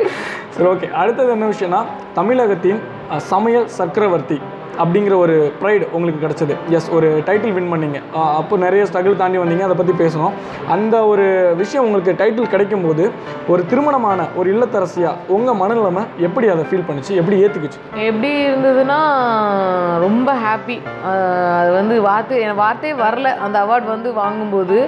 சரி ஓகே அடுத்தது என்ன விஷயம்னா தமிழகத்தின் அஹ், சமையல் சக்கரவர்த்தி அப்படிங்கிற ஒரு ப்ரைடு உங்களுக்கு கிடச்சது எஸ் ஒரு டைட்டில் வின் பண்ணீங்க அஹ், அப்போ நிறைய ஸ்ட்ரகிள் தாண்டி வந்தீங்க அதை பற்றி பேசணும் அந்த ஒரு விஷயம் உங்களுக்கு டைட்டில் கிடைக்கும் போது ஒரு திருமணமான ஒரு இல்லத்தரசியாக உங்கள் மனநிலைமை எப்படி அதை ஃபீல் பண்ணுச்சு எப்படி ஏற்றுக்குச்சு எப்படி இருந்ததுன்னா ரொம்ப ஹாப்பி அது வந்து வார்த்தை என் வார்த்தையே வரல அந்த அவார்ட் வந்து வாங்கும்போது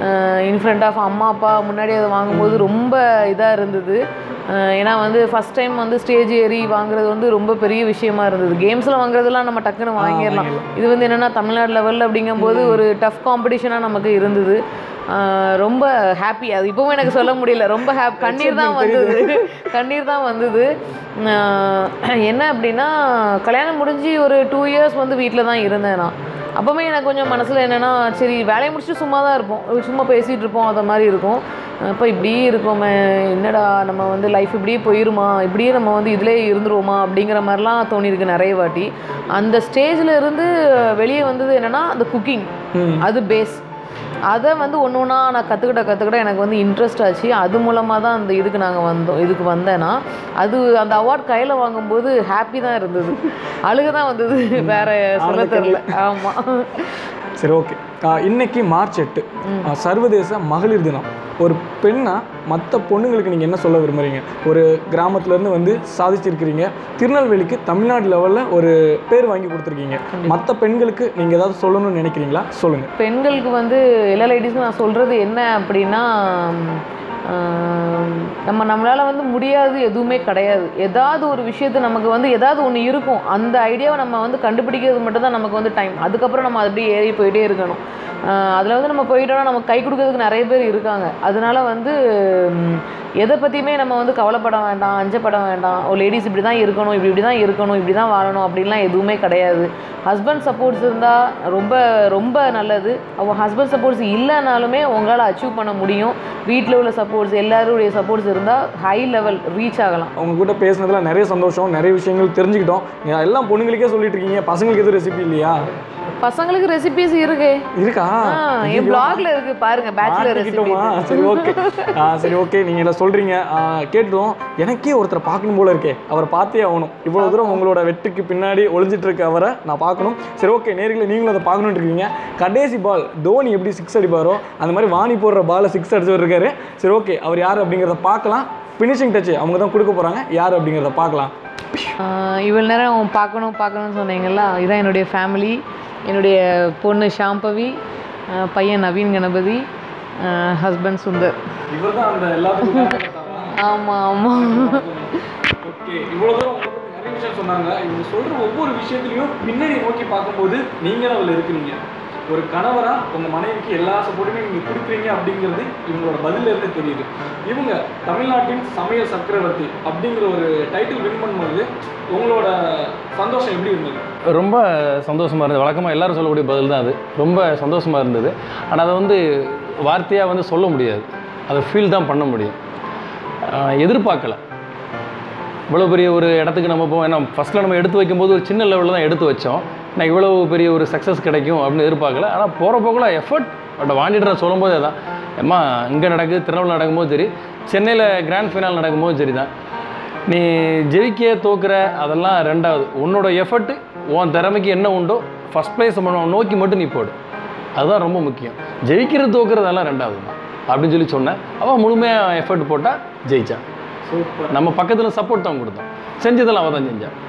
இன் ஃப்ரண்ட் ஆஃப் அம்மா அப்பா முன்னாடி அதை வாங்கும்போது ரொம்ப இதாக இருந்தது அஹ் ஏன்னா வந்து ஃபஸ்ட் டைம் வந்து ஸ்டேஜ் ஏறி வாங்குறது வந்து ரொம்ப பெரிய விஷயமா இருந்தது கேம்ஸில் வாங்குறதெல்லாம் நம்ம டக்குன்னு வாங்கிடலாம் இது வந்து என்னென்னா தமிழ்நாடு லெவலில் அப்படிங்கும்போது ஒரு டஃப் காம்படிஷனாக நமக்கு இருந்தது அஹ் ரொம்ப ஹாப்பி அது இப்போவும் எனக்கு சொல்ல முடியல ரொம்ப ஹாப் கண்ணீர் தான் வந்தது கண்ணீர் தான் வந்தது அஹ் என்ன அப்படின்னா கல்யாணம் முடிஞ்சு ஒரு டூ இயர்ஸ் வந்து வீட்டில் தான் இருந்தேன் நான் அப்போவுமே எனக்கு கொஞ்சம் மனசில் என்னென்னா சரி வேலையை முடிச்சுட்டு சும்மா தான் இருப்போம் சும்மா பேசிகிட்டு இருப்போம் அந்த மாதிரி இருக்கும் இப்போ இப்படியே இருக்கோமே என்னடா நம்ம வந்து லைஃப் இப்படியே போயிருமா இப்படியே நம்ம வந்து இதிலே இருந்துருவோமா அப்படிங்கிற மாதிரிலாம் தோணியிருக்கு நிறைய வாட்டி அந்த ஸ்டேஜில் இருந்து வெளியே வந்தது என்னென்னா அந்த குக்கிங் ம் அது பேஸ் அதை வந்து ஒன்று ஒன்றா நான் கற்றுக்கிட்ட கற்றுக்கிட்ட எனக்கு வந்து இன்ட்ரெஸ்ட் ஆச்சு அது மூலமாக தான் அந்த இதுக்கு நாங்கள் வந்தோம் இதுக்கு வந்தேன்னா அது அந்த அவார்ட் கையில் வாங்கும்போது ஹாப்பி தான் இருந்தது அழுக தான் வந்தது வேற சொல்ல தெரில ஆமாம் சரி ஓகே இன்னைக்கு மார்ச் எட்டு ஆ, சர்வதேச மகளிர் தினம் ஒரு பெண்ணா மற்ற பொண்ணுங்களுக்கு நீங்கள் என்ன சொல்ல விரும்புறீங்க ஒரு கிராமத்துலேருந்து வந்து சாதிச்சிருக்கிறீங்க திருநெல்வேலிக்கு தமிழ்நாடு லெவலில் ஒரு பேர் வாங்கி கொடுத்துருக்கீங்க மற்ற பெண்களுக்கு நீங்கள் ஏதாவது சொல்லணும்னு நினைக்கிறீங்களா சொல்லுங்கள் பெண்களுக்கு வந்து எல்லா லேடிஸும் நான் சொல்கிறது என்ன அப்படின்னா ஆம், நம்ம நம்மளால் வந்து முடியாது எதுவுமே கிடையாது ஏதாவது ஒரு விஷயத்தை நமக்கு வந்து ஏதாவது ஒன்று இருக்கும் அந்த ஐடியாவை நம்ம வந்து கண்டுபிடிக்கிறது மட்டும்தான் நமக்கு வந்து டைம் அதுக்கப்புறம் நம்ம அது அப்படியே ஏறி போயிட்டே இருக்கணும் அதில் வந்து நம்ம போயிட்டோம்னா நமக்கு கை கொடுக்கறதுக்கு நிறைய பேர் இருக்காங்க அதனால வந்து ம், எதை பற்றியுமே நம்ம வந்து கவலைப்பட வேண்டாம் அஞ்சப்பட வேண்டாம் ஒரு லேடிஸ் இப்படி தான் இருக்கணும் இப்படி இப்படி தான் இருக்கணும் இப்படி தான் வாழணும் அப்படின்லாம் எதுவுமே கிடையாது ஹஸ்பண்ட் சப்போர்ட்ஸ் இருந்தால் ரொம்ப ரொம்ப நல்லது அவங்க ஹஸ்பண்ட் சப்போர்ட்ஸ் இல்லைனாலுமே உங்களால் அச்சீவ் பண்ண முடியும் வீட்டில் உள்ள சப்போர்ட்ஸ் எல்லாருடைய சப்போர்ட்ஸ் இருந்தால் ஹை லெவல் ரீச் ஆகலாம் அவங்க கூட பேசுனதுல நிறைய சந்தோஷம் நிறைய விஷயங்கள் தெரிஞ்சுக்கிட்டோம் நீங்க எல்லாம் பொண்ணுங்களுக்கே சொல்லிட்டு இருக்கீங்க பசங்களுக்கு எதுவும் ரெசிபி இல்லையா பசங்களுக்கு ரெசிபிஸ் இருக்கு இருக்கா ஆ, என் பிளாக்ல இருக்கு பாருங்க பேச்சுலர் ரெசிபி மாட்டிக்கிட்டோமா சரி ஓகே சரி ஓகே நீங்கள் இதை சொல்கிறீங்க கேட்டுரும் எனக்கே ஒருத்தரை பார்க்கணும் போல இருக்கே அவரை பார்த்தே ஆகணும் இவ்வளோ தூரம் உங்களோட வெற்றிக்கு பின்னாடி ஒளிஞ்சிட்டு இருக்க அவரை நான் பார்க்கணும் சரி ஓகே நேரில் நீங்களும் அதை பார்க்கணுன்னு இருக்கீங்க கடைசி பால் தோனி எப்படி சிக்ஸ் அடிப்பாரோ அந்த மாதிரி வாணி போடுற பாலை சிக்ஸ் அடிச்சு இருக்காரு சரி ஓகே அவர் யார் அப்படிங்கிறத பார்க்கலாம் ஃபினிஷிங் டச் அவங்க தான் கொடுக்க போகிறாங்க யார் அப்படிங்கிறத பார்க்கலாம் இவ்வளோ நேரம் பார்க்கணும் பார்க்கணும்னு சொன்னீங்கல்ல இதான் என்னுடைய ஃபேமிலி என்னுடைய பொண்ணு ஷாம்பவி ஆ, பையன் நவீன் கணபதி ஹஸ்பண்ட் சுந்தர் இவர் தான் அந்த எல்லாத்துக்கும் ஆமாம் ஆமாம் ஓகே இவ்வளோ தூரம் உங்களை பத்தி நிறைய விஷயம் சொன்னாங்க இவங்க சொல்கிற ஒவ்வொரு விஷயத்துலையும் பின்னாடி நோக்கி பார்க்கும்போது நீங்கள் அதில் இருக்கிறீங்க ஒரு கணவரா உங்கள் மனைவிக்கு எல்லா சப்போர்ட்டுமே நீங்கள் கொடுக்குறீங்க அப்படிங்கிறது இவங்களோட பதில்ல இருந்து தெரியுது இவங்க தமிழ்நாட்டின் சமையல் சக்கரவர்த்தி அப்படிங்கிற ஒரு டைட்டில் வின் பண்ணும்போது உங்களோட சந்தோஷம் எப்படி இருந்தது ரொம்ப சந்தோஷமாக இருந்தது வழக்கமாக எல்லாரும் சொல்லக்கூடிய பதில் தான் அது ரொம்ப சந்தோஷமாக இருந்தது ஆனால் அதை வந்து வார்த்தையாக வந்து சொல்ல முடியாது அதை ஃபீல் தான் பண்ண முடியும் ஆஹ் எதிர்பார்க்கல இவ்வளோ பெரிய ஒரு இடத்துக்கு நம்ம போவோம் ஏன்னா ஃபஸ்ட்டில் நம்ம எடுத்து வைக்கும்போது ஒரு சின்ன லெவலில் தான் எடுத்து வச்சோம் நான் இவ்வளோ பெரிய ஒரு சக்ஸஸ் கிடைக்கும் அப்படின்னு எதிர்பார்க்கல ஆனால் போகிற போக்கில் எஃபர்ட் பட் வாண்டிட்டு நான் சொல்லும்போது அதான் ஏம்மா இங்கே நடக்குது திருநெல்வேலி நடக்கும்போது சரி சென்னையில் கிராண்ட் ஃபைனல் நடக்கும்போது சரி தான் நீ ஜெயிக்க தோக்குற அதெல்லாம் ரெண்டாவது உன்னோட எஃபர்ட்டு உன் திறமைக்கு என்ன உண்டோ ஃபஸ்ட் ப்ளேஸ் நோக்கி மட்டும் நீ போடு அதுதான் ரொம்ப முக்கியம் ஜெயிக்கிறது தோக்குறதெல்லாம் ரெண்டாவது தான் அப்படின்னு சொல்லி சொன்னேன் அவன் முழுமையாக எஃபர்ட் போட்டால் ஜெயிச்சான் சூப்பர் நம்ம பக்கத்தில் சப்போர்ட் தான் கொடுத்தோம் செஞ்சதெல்லாம் அவள் தான் செஞ்சான்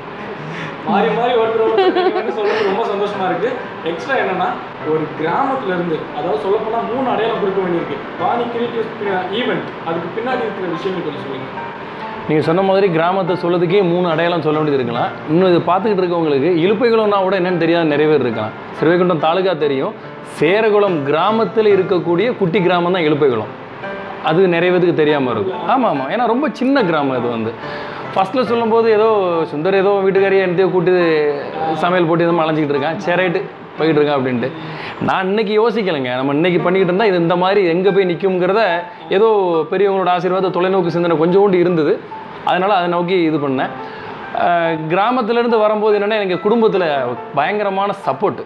மாறி மாறி ஒருத்தர் ஒருத்தர் நீங்க வந்து சொல்றது ரொம்ப சந்தோஷமா இருக்கு எக்ஸ்ட்ரா என்னன்னா ஒரு கிராமத்துல இருந்து அதாவது சொல்ல போனா மூணு அடையாளம் கொடுக்க வேண்டியிருக்கு வாணி கிரியேட்டிவ் ஈவெண்ட் அதுக்கு பின்னாடி இருக்கிற விஷயங்கள் கொஞ்சம் சொல்லுங்க நீங்கள் சொன்ன மாதிரி கிராமத்தை சொல்லதுக்கே மூணு அடையாளம் சொல்ல வேண்டியது இருக்கலாம் இன்னும் இது பார்த்துக்கிட்டு இருக்கவங்களுக்கு இழுப்பைகுளம்னா கூட என்னன்னு தெரியாத நிறைய பேர் இருக்கலாம் சிறுவைகுண்டம் தாலுகா தெரியும் சேரகுளம் கிராமத்தில் இருக்கக்கூடிய குட்டி கிராமம் தான் இழுப்பைகுளம் அது நிறைய பேருக்கு தெரியாமல் இருக்கும் ஆமாம் ஆமாம் ஏன்னா ரொம்ப சின்ன கிராமம் இது வந்து ஃபஸ்ட்டில் சொல்லும்போது ஏதோ சுந்தர் ஏதோ வீட்டுக்காரியை என்னத்தையோ கூட்டி சமையல் போட்டு எதுவும் அலைஞ்சிக்கிட்டு இருக்கான் சரிட்டு போய்கிட்டு இருக்கான் அப்படின்ட்டு நான் இன்னைக்கு யோசிக்கலைங்க நம்ம இன்னைக்கு பண்ணிக்கிட்டு இருந்தால் இது இந்த மாதிரி எங்கே போய் நிற்குங்கிறத ஏதோ பெரியவங்களோட ஆசீர்வாத தொலைநோக்கு சிந்தனை கொஞ்சோண்டு இருந்தது அதனால் அதை நோக்கி இது பண்ணேன் அஹ் கிராமத்திலேருந்து வரும்போது என்னென்னா எங்கள் குடும்பத்தில் பயங்கரமான சப்போர்ட்டு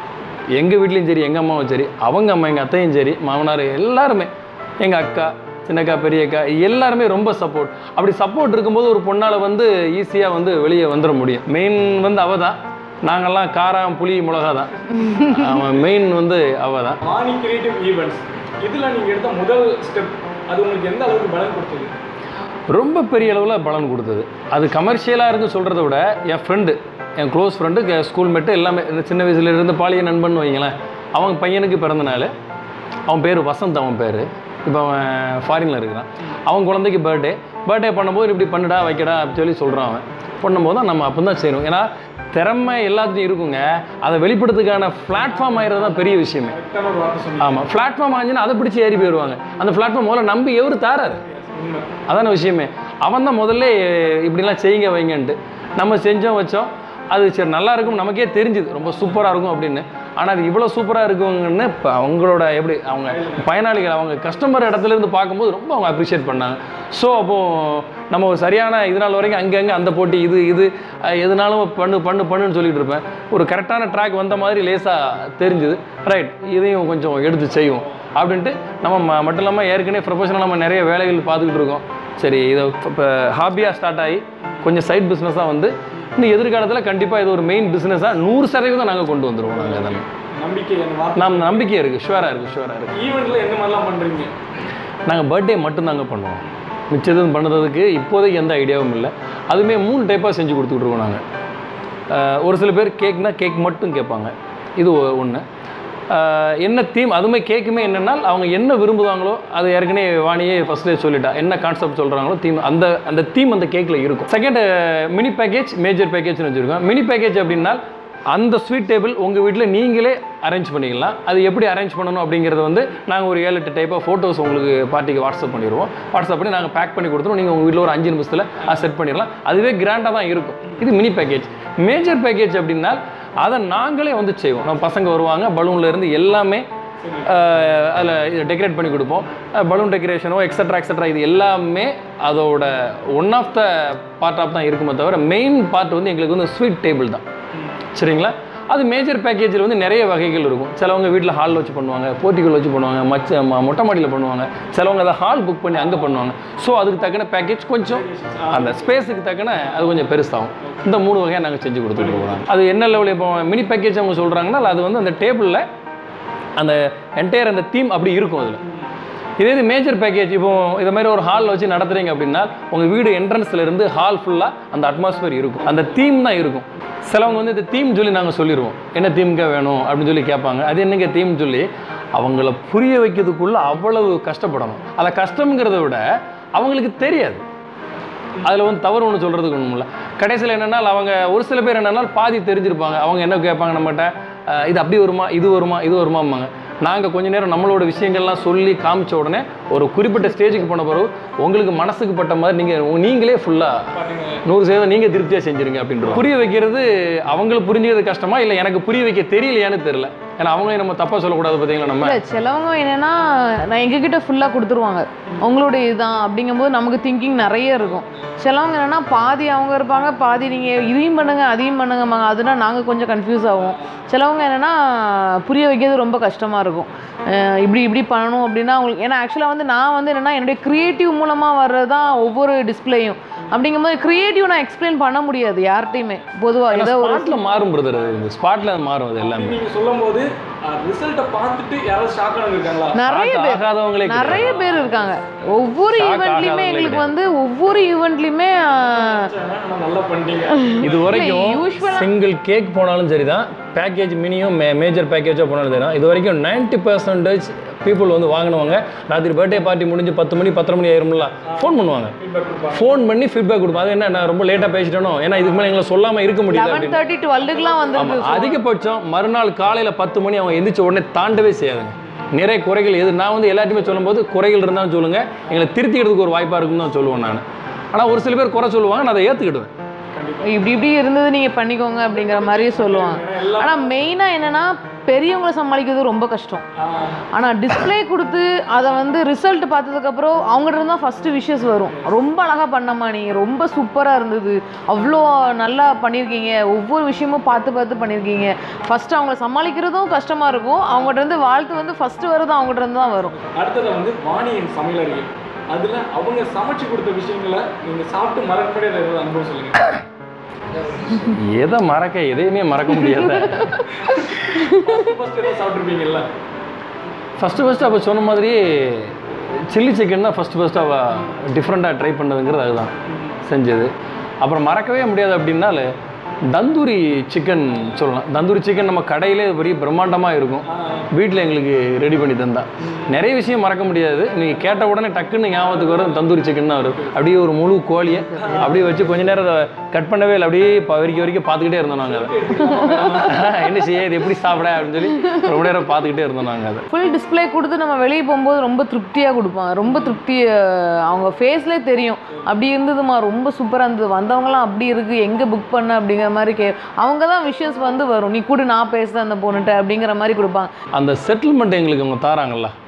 எங்கள் வீட்லேயும் சரி எங்கள் அம்மாவும் சரி அவங்க அம்மா எங்கள் அத்தையும் சரி மாமனார் எல்லாருமே எங்கள் அக்கா சின்னக்கா பெரியக்கா எல்லாருமே ரொம்ப சப்போர்ட் அப்படி சப்போர்ட் இருக்கும்போது ஒரு பொண்ணால் வந்து ஈஸியாக வந்து வெளியே வந்துட முடியும் மெயின் வந்து அவள் தான் நாங்கள்லாம் காரம் புளி மிளகா தான் அவன் மெயின் வந்து அவள் தான் வாணி கிரியேட்டிவ் ஈவெண்ட்ஸ் இதுல நீங்க எடுத்த முதல் ஸ்டெப் அது உங்களுக்கு எந்த அளவுக்கு பலன் கொடுத்தது ரொம்ப பெரிய அளவில் பலன் கொடுத்தது அது கமர்ஷியலாக இருக்கு சொல்கிறத விட என் ஃப்ரெண்டு என் க்ளோஸ் ஃப்ரெண்டு ஸ்கூல் மேட்டு எல்லாமே இந்த சின்ன வயசுல இருந்து பாலிய நண்பன் வைங்களேன் அவன் பையனுக்கு பிறந்த நாள் அவன் பேர் வசந்த் அவன் பேர் இப்போ அவன் ஃபாரினில் இருக்கிறான் அவன் குழந்தைக்கு பர்த்டே பர்த்டே பண்ணும்போது இப்படி பண்ணுடா வைக்கடா அப்படின்னு சொல்லி சொல்கிறான் அவன் பண்ணும்போது தான் நம்ம அப்போ தான் செய்யணும் ஏன்னா திறமை எல்லாத்துலையும் இருக்குங்க அதை வெளிப்படுத்துக்கான பிளாட்ஃபார்ம் ஆகிறது தான் பெரிய விஷயமே கரெக்டான ஒரு வார்த்தை சொன்னீங்க ஆமாம் பிளாட்ஃபார்ம் ஆச்சுன்னா அதை பிடிச்சி ஏறி போயிடுவாங்க அந்த பிளாட்ஃபார்ம் முதல்ல நம்பி எவரு தாராரு உண்மை அதான விஷயமே அவன் தான் முதல்ல இப்படிலாம் செய்யுங்க வைங்கன்ட்டு நம்ம செஞ்சோம் வச்சோம் அது சரி நல்லா இருக்கும் நமக்கே தெரிஞ்சுது ரொம்ப சூப்பராக இருக்கும் அப்படின்னு ஆனால் அது இவ்வளோ சூப்பராக இருக்குங்கன்னு இப்போ அவங்களோட எப்படி அவங்க பயனாளிகள் அவங்க கஸ்டமர் இடத்துல இருந்து பார்க்கும்போது ரொம்ப அவங்க அப்ரிஷியேட் பண்ணாங்க ஸோ அப்போது நம்ம ஒரு சரியான இது நாள் வரைக்கும் அங்கங்கே அந்த போட்டி இது இது அஹ், எதுனாலும் பண்ணு பண்ணு பண்ணுன்னு சொல்லிட்டு இருப்பேன் ஒரு கரெக்டான ட்ராக் வந்த மாதிரி லேசாக தெரிஞ்சுது ரைட் இதையும் கொஞ்சம் எடுத்து செய்வோம் அப்படின்ட்டு நம்ம ம- மட்டும் இல்லாமல் ஏற்கனவே ப்ரொஃபஷனல் நம்ம நிறைய வேலைகள் பார்த்துக்கிட்டு இருக்கோம் சரி இதை இப்போ ஹாபியாக ஸ்டார்ட் ஆகி கொஞ்சம் சைட் பிஸ்னஸாக வந்து இன்னும் எதிர்காலத்தில் கண்டிப்பாக இது ஒரு மெயின் பிஸ்னஸாக நூறு சதவீதம் நாங்கள் கொண்டு வந்துடுவோம் நாங்கள் அதெல்லாம் நம்பிக்கை அந்த வார்த்தை நாம் நம்பிக்கை இருக்குது ஷுவராக இருக்குது ஷுவராக இருக்குது ஈவெண்ட்டில் எந்த மாதிரிலாம் பண்ணுறீங்க நாங்கள் பர்த்டே மட்டும்தாங்க பண்ணுவோம் மிச்சதும் பண்ணுறதுக்கு இப்போதைக்கு எந்த ஐடியாவும் இல்லை அதுவுமே மூணு டைப்பாக செஞ்சு கொடுத்துக்கிட்டு இருக்கோம் நாங்கள் ஒரு சில பேர் கேக்னா கேக் மட்டும் கேட்பாங்க இது ஒன்று என்ன தீம் அதுமே கேக்குமே என்னென்னா அவங்க என்ன விரும்புவாங்களோ அது ஏற்கனவே வாணியே ஃபஸ்ட்டே சொல்லிட்டா என்ன கான்செப்ட் சொல்கிறாங்களோ தீம் அந்த அந்த தீம் அந்த கேக்கில் இருக்கும் செகண்ட் மினி பேக்கேஜ் மேஜர் பேக்கேஜ்னு வச்சுருக்கோம் மினி பேக்கேஜ் அப்படின்னா அந்த ஸ்வீட் டேபிள் உங்கள் வீட்டில் நீங்களே அரேஞ்ச் பண்ணிக்கலாம் அது எப்படி அரேஞ்ச் பண்ணணும் அப்படிங்கிறது வந்து நாங்கள் ஒரு ஏழு எட்டு டைப் ஆஃப் ஃபோட்டோஸ் உங்களுக்கு பார்ட்டிக்கு வாட்ஸ்அப் பண்ணிடுவோம் வாட்ஸ்அப் பண்ணி நாங்கள் பேக் பண்ணி கொடுத்துருவோம் நீங்கள் உங்கள் வீட்டில் ஒரு அஞ்சு நிமிஷத்தில் அதை செட் பண்ணிடலாம் அதுவே கிராண்டாக தான் இருக்கும் இது மினி பேக்கேஜ் மேஜர் பேக்கேஜ் அப்படின்னா அதை நாங்களே வந்து செய்வோம் நம்ம பசங்க வருவாங்க பலூன்ல இருந்து எல்லாமே அதில் டெக்கரேட் பண்ணி கொடுப்போம் பலூன் டெக்கரேஷனோ எக்ஸட்ரா எக்ஸட்ரா இது எல்லாமே அதோட one of the part of தான் இருக்குமே தவிர மெயின் பார்ட் வந்து எங்களுக்கு வந்து ஸ்வீட் டேபிள் தான் சரிங்களா அது மேஜர் பேக்கேஜில் வந்து நிறைய வகைகள் இருக்கும் சிலவங்க வீட்டில் ஹால் வச்சு பண்ணுவாங்க போர்ட்டிகள் வச்சு பண்ணுவாங்க மச்ச ம- மொட்டை மாடியில் பண்ணுவாங்க சிலவங்க அதை ஹால் புக் பண்ணி அங்கே பண்ணுவாங்க ஸோ அதுக்கு தக்கன பேக்கேஜ் கொஞ்சம் அந்த ஸ்பேஸுக்கு தக்கன அது கொஞ்சம் பெருசாகும் இந்த மூணு வகையாக நாங்கள் செஞ்சு கொடுத்துட்டு இருக்கோம் அது என்ன லெவலில் இப்போ மினி பேக்கேஜ் அவங்க சொல்கிறாங்கன்னா அது வந்து அந்த டேபிளில் அந்த என்டையர் அந்த தீம் அப்படி இருக்கும் அதில் இதே இது மேஜர் பேக்கேஜ் இப்போ இது மாதிரி ஒரு ஹால் வச்சு நடத்துறீங்க அப்படின்னா உங்கள் வீடு entrance-ல இருந்து ஹால் ஃபுல்லாக அந்த அட்மாஸ்பியர் இருக்கும் அந்த தீம் தான் இருக்கும் சிலவங்க வந்து இந்த தீம் சொல்லி நாங்கள் சொல்லிடுவோம் என்ன தீம்க வேணும் அப்படின்னு சொல்லி கேட்பாங்க அது என்னங்க தீம் சொல்லி அவங்கள புரிய வைக்கிறதுக்குள்ள அவ்வளவு கஷ்டப்படணும் அதை கஷ்டம்ங்கிறத விட அவங்களுக்கு தெரியாது அதில் வந்து தவறு ஒன்று சொல்கிறதுக்கு ஒன்றும் இல்லை கடைசியில் என்னென்னா அவங்க ஒரு சில பேர் என்னென்னா பாதி தெரிஞ்சிருப்பாங்க அவங்க என்ன கேட்பாங்க நம்மகிட்ட அஹ், இது அப்படி வருமா இது வருமா இது வருமாம்பாங்க நாங்கள் கொஞ்ச நேரம் நம்மளோட விஷயங்கள்லாம் சொல்லி காமிச்ச உடனே ஒரு குறிப்பிட்ட ஸ்டேஜுக்கு போன பிறகு உங்களுக்கு மனசுக்கு பட்ட மாதிரி நீங்கள் நீங்களே ஃபுல்லாக நூறு சதவீதம் நீங்கள் திருப்தியாக செஞ்சுருங்க அப்படின்ற புரிய வைக்கிறது அவங்களுக்கு புரிஞ்சுக்கிறது கஷ்டமா இல்லை எனக்கு புரிய வைக்க தெரியலையான்னு தெரியல ஏன்னா அவங்களையும் நம்ம தப்பாக சொல்லக்கூடாது பார்த்தீங்களா நம்ம இல்லை சிலவங்க என்னன்னா நான் எங்ககிட்ட ஃபுல்லாக கொடுத்துருவாங்க உங்களுடைய இதுதான் அப்படிங்கும்போது நமக்கு திங்கிங் நிறைய இருக்கும் சிலவங்க என்னன்னா பாதி அவங்க இருப்பாங்க பாதி நீங்கள் இதையும் பண்ணுங்க அதையும் பண்ணுங்கம்பாங்க அதுனா நாங்கள் கொஞ்சம் கன்ஃபியூஸ் ஆகும் சிலவங்க என்னன்னா புரிய வைக்கிறது ரொம்ப கஷ்டமாக இருக்கும் அஹ் இப்படி இப்படி பண்ணணும் அப்படின்னா அவங்களுக்கு ஏன்னா ஆக்சுவலாக வந்து நான் வந்து என்னன்னா என்னுடைய க்ரியேட்டிவ் மூலமாக வர்றது தான் ஒவ்வொரு டிஸ்பிளேயும் அப்படிங்கும்போது க்ரியேட்டிவ் நான் எக்ஸ்பிளைன் பண்ண முடியாது யார்கிட்டையுமே பொதுவாக ஏதோ ஒரு ஸ்பாட்டில் மாறும் பிரதர் அது ஸ்பாட்டில் மாறும் அது எல்லாமே நீங்கள் சொல்லும் போது ரிசல்ட்டை பார்த்துட்டு யாராவது ஷாக் ஆனது இருக்காங்களா நிறைய Shock பேர் ஆகாதவங்களே நிறைய பேர் இருக்காங்க ஒவ்வொரு Shock ஈவெண்ட்லயுமே ஆகாதவங்களே எங்களுக்கு வந்து ஒவ்வொரு ஈவெண்ட்லயுமே ஆனால் நல்லா பண்ணிட்டீங்க இது வரைக்கும் usual-ஆ- சிங்கிள் கேக் போனாலும் சரி தான் பேக்கேஜ் மினியும் மே மேஜர் பேக்கேஜாக போனாலும் சரி தான் இது வரைக்கும் நைன்ட்டி பர்சன்டேஜ் பீப்புள் வந்து வாங்கினவங்க ராத்திரி பர்த்டே பார்ட்டி முடிஞ்சு பத்து மணி பத்தரை மணி ஆயிரும்ல ஃபோன் பண்ணுவாங்க ஃபோன் பண்ணி ஃபீட்பேக் கொடுப்போம் அது என்ன நான் ரொம்ப லேட்டாக பேசிட்டேனோ ஏன்னா இதுக்கு மேலே எங்களை சொல்லாமல் இருக்க முடியல லெவன் அப்படின்னு தேர்ட்டி டுவெல்லுக்குலாம் ஆமாம் வந்துருக்கு அதிகபட்சம் மறுநாள் காலையில் பத்து மணி அவங்க எந்திரிச்ச உடனே தாண்டவே செய்யாதுங்க நிறைய குறைகள் எது நான் வந்து எல்லாத்தையுமே சொல்லும்போது குறைகள் இருந்தாலும் சொல்லுங்கள் எங்களை திருத்திக்கிறதுக்கு ஒரு வாய்ப்பாக இருக்குன்னு தான் சொல்லுவேன் நான் ஆனால் ஒரு சில பேர் குறை சொல்லுவாங்க நான் அதை ஏற்றுக்கிடுவேன் இப்படி இப்படி இருந்தது நீங்க பண்ணிக்கோங்க அப்படிங்கிற மாதிரி சொல்லுவாங்க ஆனா மெயினா என்னன்னா பெரியவங்களை சமாளிக்கிறது ரொம்ப கஷ்டம் ஆனா டிஸ்ப்ளே கொடுத்து அதை வந்து ரிசல்ட் பார்த்ததுக்கப்புறம் அவங்ககிட்ட இருந்தால் ஃபஸ்ட்டு விஷஸ் வரும் ரொம்ப அழகா பண்ணம்மா நீ ரொம்ப சூப்பரா இருந்தது அவ்வளோ நல்லா பண்ணியிருக்கீங்க ஒவ்வொரு விஷயமும் பார்த்து பார்த்து பண்ணியிருக்கீங்க ஃபர்ஸ்ட் அவங்கள சமாளிக்கிறதும் கஷ்டமா இருக்கும் அவங்ககிட்ட இருந்து வாழ்த்து வந்து ஃபர்ஸ்ட் வரது அவங்ககிட்ட இருந்து தான் வரும் அடுத்தது வந்து வாணியின் சமையலறைகள் அதில் அவங்க சமைச்சு கொடுத்த விஷயங்களை நீங்கள் சாப்பிட்டு மறக்க முடியாத ஏதாவது அனுபவம் சொல்லுங்க எதை மறக்க எதையுமே மறக்க முடியாது ஃபர்ஸ்ட் ஏதாவது சாப்பிட்ருப்பீங்கல்ல ஃபஸ்ட்டு ஃபஸ்ட்டு அப்போ சொன்ன மாதிரி சில்லி சிக்கன் தான் ஃபஸ்ட்டு ஃபஸ்ட்டு அவள் டிஃப்ரெண்ட்டாக ட்ரை பண்ணதுங்கிறது அதுதான் செஞ்சது அப்புறம் மறக்கவே முடியாது அப்படின்னால தந்தூரி சிக்கன் சொல்லலாம் தந்தூரி சிக்கன் நம்ம கடையிலே பெரிய பிரம்மாண்டமாக இருக்கும் வீட்டில் எங்களுக்கு ரெடி பண்ணி தந்தா நிறைய விஷயம் மறக்க முடியாது நீங்கள் கேட்ட உடனே டக்குன்னு ஞாபகத்துக்கு வரும் தந்தூரி சிக்கன் தான் வரும் அப்படியே ஒரு முழு கோழியை அப்படியே வச்சு கொஞ்ச நேரம் அதை கட் பண்ணவே இல்லை அப்படியே ப- வரைக்கும் வரைக்கும் பார்த்துக்கிட்டே இருந்தோம் நாங்கள் அதை என்ன செய்ய இது எப்படி சாப்பிட அப்படின்னு சொல்லி ரொம்ப நேரம் பார்த்துக்கிட்டே இருந்தோம் நாங்கள் அதை ஃபுல் டிஸ்ப்ளே கொடுத்து நம்ம வெளியே போகும்போது ரொம்ப திருப்தியாக கொடுப்பாங்க ரொம்ப திருப்தி அஹ், அவங்க ஃபேஸ்லேயே தெரியும் அப்படி இருந்ததுமா ரொம்ப சூப்பராக இருந்தது வந்தவங்களாம் அப்படி இருக்குது எங்கே புக் பண்ண அப்படிங்கிற மாதிரி கே அவங்க தான் விஷயஸ் வந்து வரும் நீ கூட நான் பேசுகிறேன் அந்த பொண்ணுகிட்ட அப்படிங்கிற மாதிரி கொடுப்பாங்க அந்த செட்டில்மெண்ட் எங்களுக்கு அவங்க தாராங்கல்ல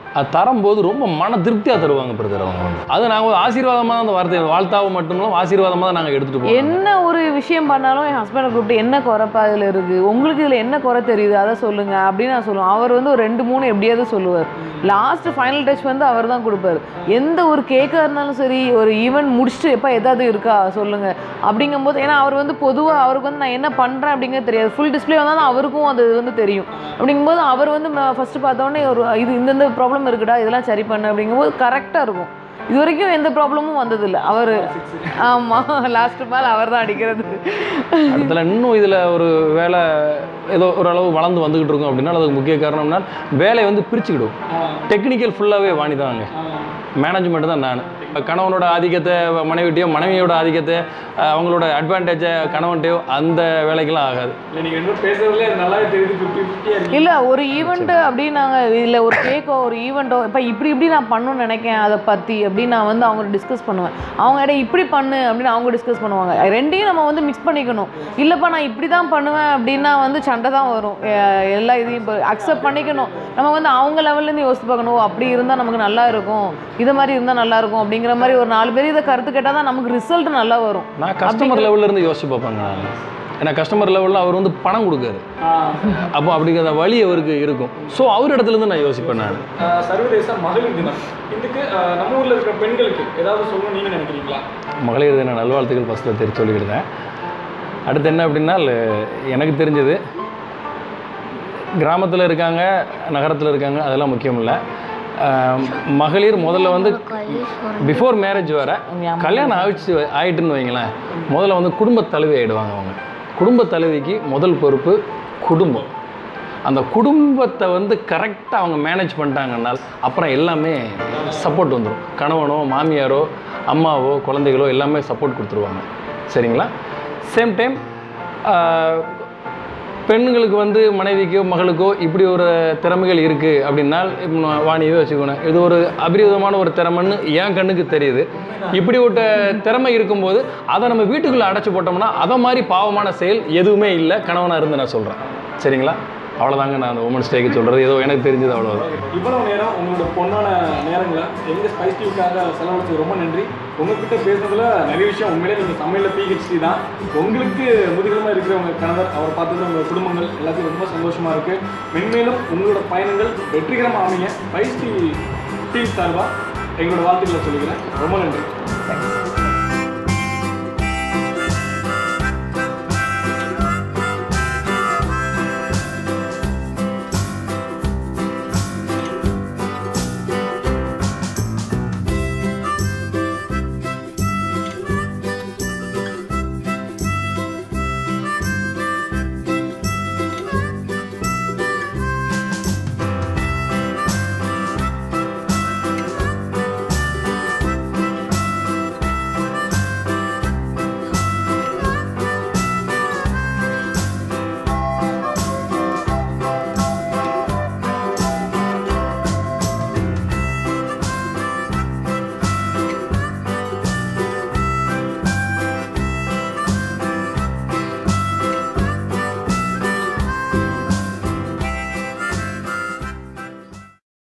அது தரும்போது ரொம்ப மன திருப்தியாக தருவாங்க பிரதர் அவங்க வந்து அது நாங்கள் ஆசீர்வாதமாக அந்த வார்த்தை வாழ்த்தாவை மட்டும் இல்லை ஆசீர்வாதமாக தான் நாங்கள் எடுத்துகிட்டு போவோம் என்ன ஒரு விஷயம் பண்ணாலும் என் ஹஸ்பண்டை கூப்பிட்டு என்ன குறைப்பா இதில் இருக்குது உங்களுக்கு இதில் என்ன குறை தெரியுது அதை சொல்லுங்க அப்படின்னு நான் சொல்லுவேன் அவர் வந்து ஒரு ரெண்டு மூணு எப்படியாவது சொல்லுவார் லாஸ்ட் ஃபைனல் டச் வந்து அவர் தான் கொடுப்பாரு எந்த ஒரு கேக்காக இருந்தாலும் சரி ஒரு ஈவெண்ட் முடிச்சுட்டு எப்போ எதாவது இருக்கா சொல்லுங்க அப்படிங்கும்போது ஏன்னா அவர் வந்து பொதுவாக அவருக்கு வந்து நான் என்ன பண்ணுறேன் அப்படிங்கிறது தெரியாது ஃபுல் டிஸ்பிளே வந்தால் தான் அவருக்கும் அது வந்து தெரியும் அப்படிங்கும்போது அவர் வந்து ஃபஸ்ட்டு பார்த்தோன்னே ஒரு இது இந்தந்த ப்ராப்ளம் இருக்குடா இதெல்லாம் சரி பண்ணு அப்படிங்கும்போது கரெக்டாக இருக்கும் இது வரைக்கும் எந்த ப்ராப்ளமும் வந்ததில்லை அவர் ஆமாம் லாஸ்ட் மேலே அவர் தான் அடிக்கிறது அடுத்தல இன்னும் இதில் ஒரு வேலை ஏதோ ஓரளவு வளர்ந்து வந்துகிட்டு இருக்கும் அப்படின்னா அதுக்கு முக்கிய காரணம்னா வேலையை வந்து பிரிச்சுக்கிடும் டெக்னிக்கல் ஃபுல்லாகவே வாணி தாங்க மேனேஜ்மெண்ட் தான் நான் கணவனோட ஆதிக்கத்தை மனைவிட்டையோ மனைவியோட ஆதிக்கத்தை அஹ், அவங்களோட அட்வான்டேஜை கணவன்ட்டையோ அந்த வேலைக்கெல்லாம் ஆகாது இல்லை நீங்கள் ரெண்டு பேரும் பேசுறதுல அது நல்லாவே தெரியுது ஃபிஃப்டி ஃபிஃப்டியாக இருக்கு இல்லை ஒரு ஈவெண்ட்டு அப்படின்னாங்க இல்லை ஒரு கேக்கோ ஒரு ஈவெண்ட்டோ இப்போ இப்படி இப்படி நான் பண்ணணும்னு நினைக்கேன் அதை பற்றி அப்படின்னு நான் வந்து அவங்க டிஸ்கஸ் பண்ணுவேன் அவங்க இடம் இப்படி பண்ணு அப்படின்னு அவங்க டிஸ்கஸ் பண்ணுவாங்க ரெண்டையும் நம்ம வந்து மிக்ஸ் பண்ணிக்கணும் இல்லைப்பா நான் இப்படி தான் பண்ணுவேன் அப்படின்னா வந்து சண்டை தான் வரும் எ- எல்லா இதையும் இப்போ அக்செப்ட் பண்ணிக்கணும் நம்ம வந்து அவங்க லெவல்லேருந்து யோசிச்சு பார்க்கணும் ஓ, அப்படி இருந்தால் நமக்கு நல்லா இருக்கும் இது மாதிரி இருந்தால் நல்லா இருக்கும் அப்படிங்கிற மாதிரி ஒரு நாலு பேர் இதை கருத்து கேட்டால் தான் நமக்கு ரிசல்ட் நல்லா வரும் நான் கஸ்டமர் லெவல்ல இருந்து யோசிச்சு பார்ப்பேங்க நான் ஏன்னா கஸ்டமர் லெவலில் அவர் வந்து பணம் கொடுக்காரு அப்போ அப்படிங்கிற வழி அவருக்கு இருக்கும் ஸோ அவர் இடத்துல இருந்து நான் யோசிப்பேன் நான் ஆஹ் சர்வதேச மகளிர் தினம் இதுக்கு ஆஹ் நம்ம ஊரில் இருக்கிற பெண்களுக்கு ஏதாவது சொல்லணும்னு நீங்கள் நினைக்கிறீங்களா மகளிர் தின நல்வாழ்த்துக்கள் ஃபஸ்ட்டில் தெரி சொல்லிக்கிட்டேன் அடுத்து என்ன அப்படின்னா எனக்கு தெரிஞ்சது கிராமத்தில் இருக்காங்க நகரத்தில் இருக்காங்க அதெல்லாம் முக்கியம் இல்லை ஆஹ் மகளிர் முதல்ல வந்து பிஃபோர் மேரேஜ் வர கல்யாணம் ஆயிடுச்சு ஆயிட்டுன்னு வைங்களேன் முதல்ல வந்து குடும்ப தலைவி ஆயிடுவாங்க அவங்க குடும்ப தலைவிக்கு முதல் பொறுப்பு குடும்பம் அந்த குடும்பத்தை வந்து கரெக்டாக அவங்க மேனேஜ் பண்ணிட்டாங்கன்னால் அப்புறம் எல்லாமே சப்போர்ட் வந்துடும் கணவனோ மாமியாரோ அம்மாவோ குழந்தைகளோ எல்லாமே சப்போர்ட் கொடுத்துருவாங்க சரிங்களா சேம் டைம் பெண்களுக்கு வந்து மனைவிக்கோ மகளுக்கோ இப்படி ஒரு திறமைகள் இருக்குது அப்படின்னா இப்போ நான் வாணியவே வச்சுக்கணும் இது ஒரு அபரிவிதமான ஒரு திறமைன்னு என் கண்ணுக்கு தெரியுது இப்படி ஒரு திறமை இருக்கும்போது அதை நம்ம வீட்டுக்குள்ளே அடைச்சி போட்டோம்னா அதை மாதிரி பாவமான செயல் எதுவுமே இல்லை கணவனாக இருந்து நான் சொல்கிறேன் சரிங்களா அவ்வளோதாங்க நான் அந்த உமன்ஸ் டேக்கு சொல்கிறது ஏதோ எனக்கு தெரிஞ்சது அவ்வளோதான் இவ்வளவு நேரம் உங்களோட பொண்ணான நேரங்களை எங்கள் ஸ்பைஸ் டிவிக்காக செலவழிச்சது ரொம்ப நன்றி உங்ககிட்ட பேசுனதுல நிறைய விஷயம் உண்மையிலே நீங்கள் சமையலில் பிஹெச்டி தான் உங்களுக்கு முதுகலமாக இருக்கிற உங்க கணவர் அவர் பார்த்தது உங்கள் குடும்பங்கள் எல்லாத்தையும் ரொம்ப சந்தோஷமாக இருக்குது மென்மேலும் உங்களோட பயணங்கள் வெற்றிகரமாக அமைய ஸ்பைஸ் டிவி டீம் சார்பாக எங்களோட வாழ்த்துக்களை சொல்லிக்கிறேன் ரொம்ப நன்றி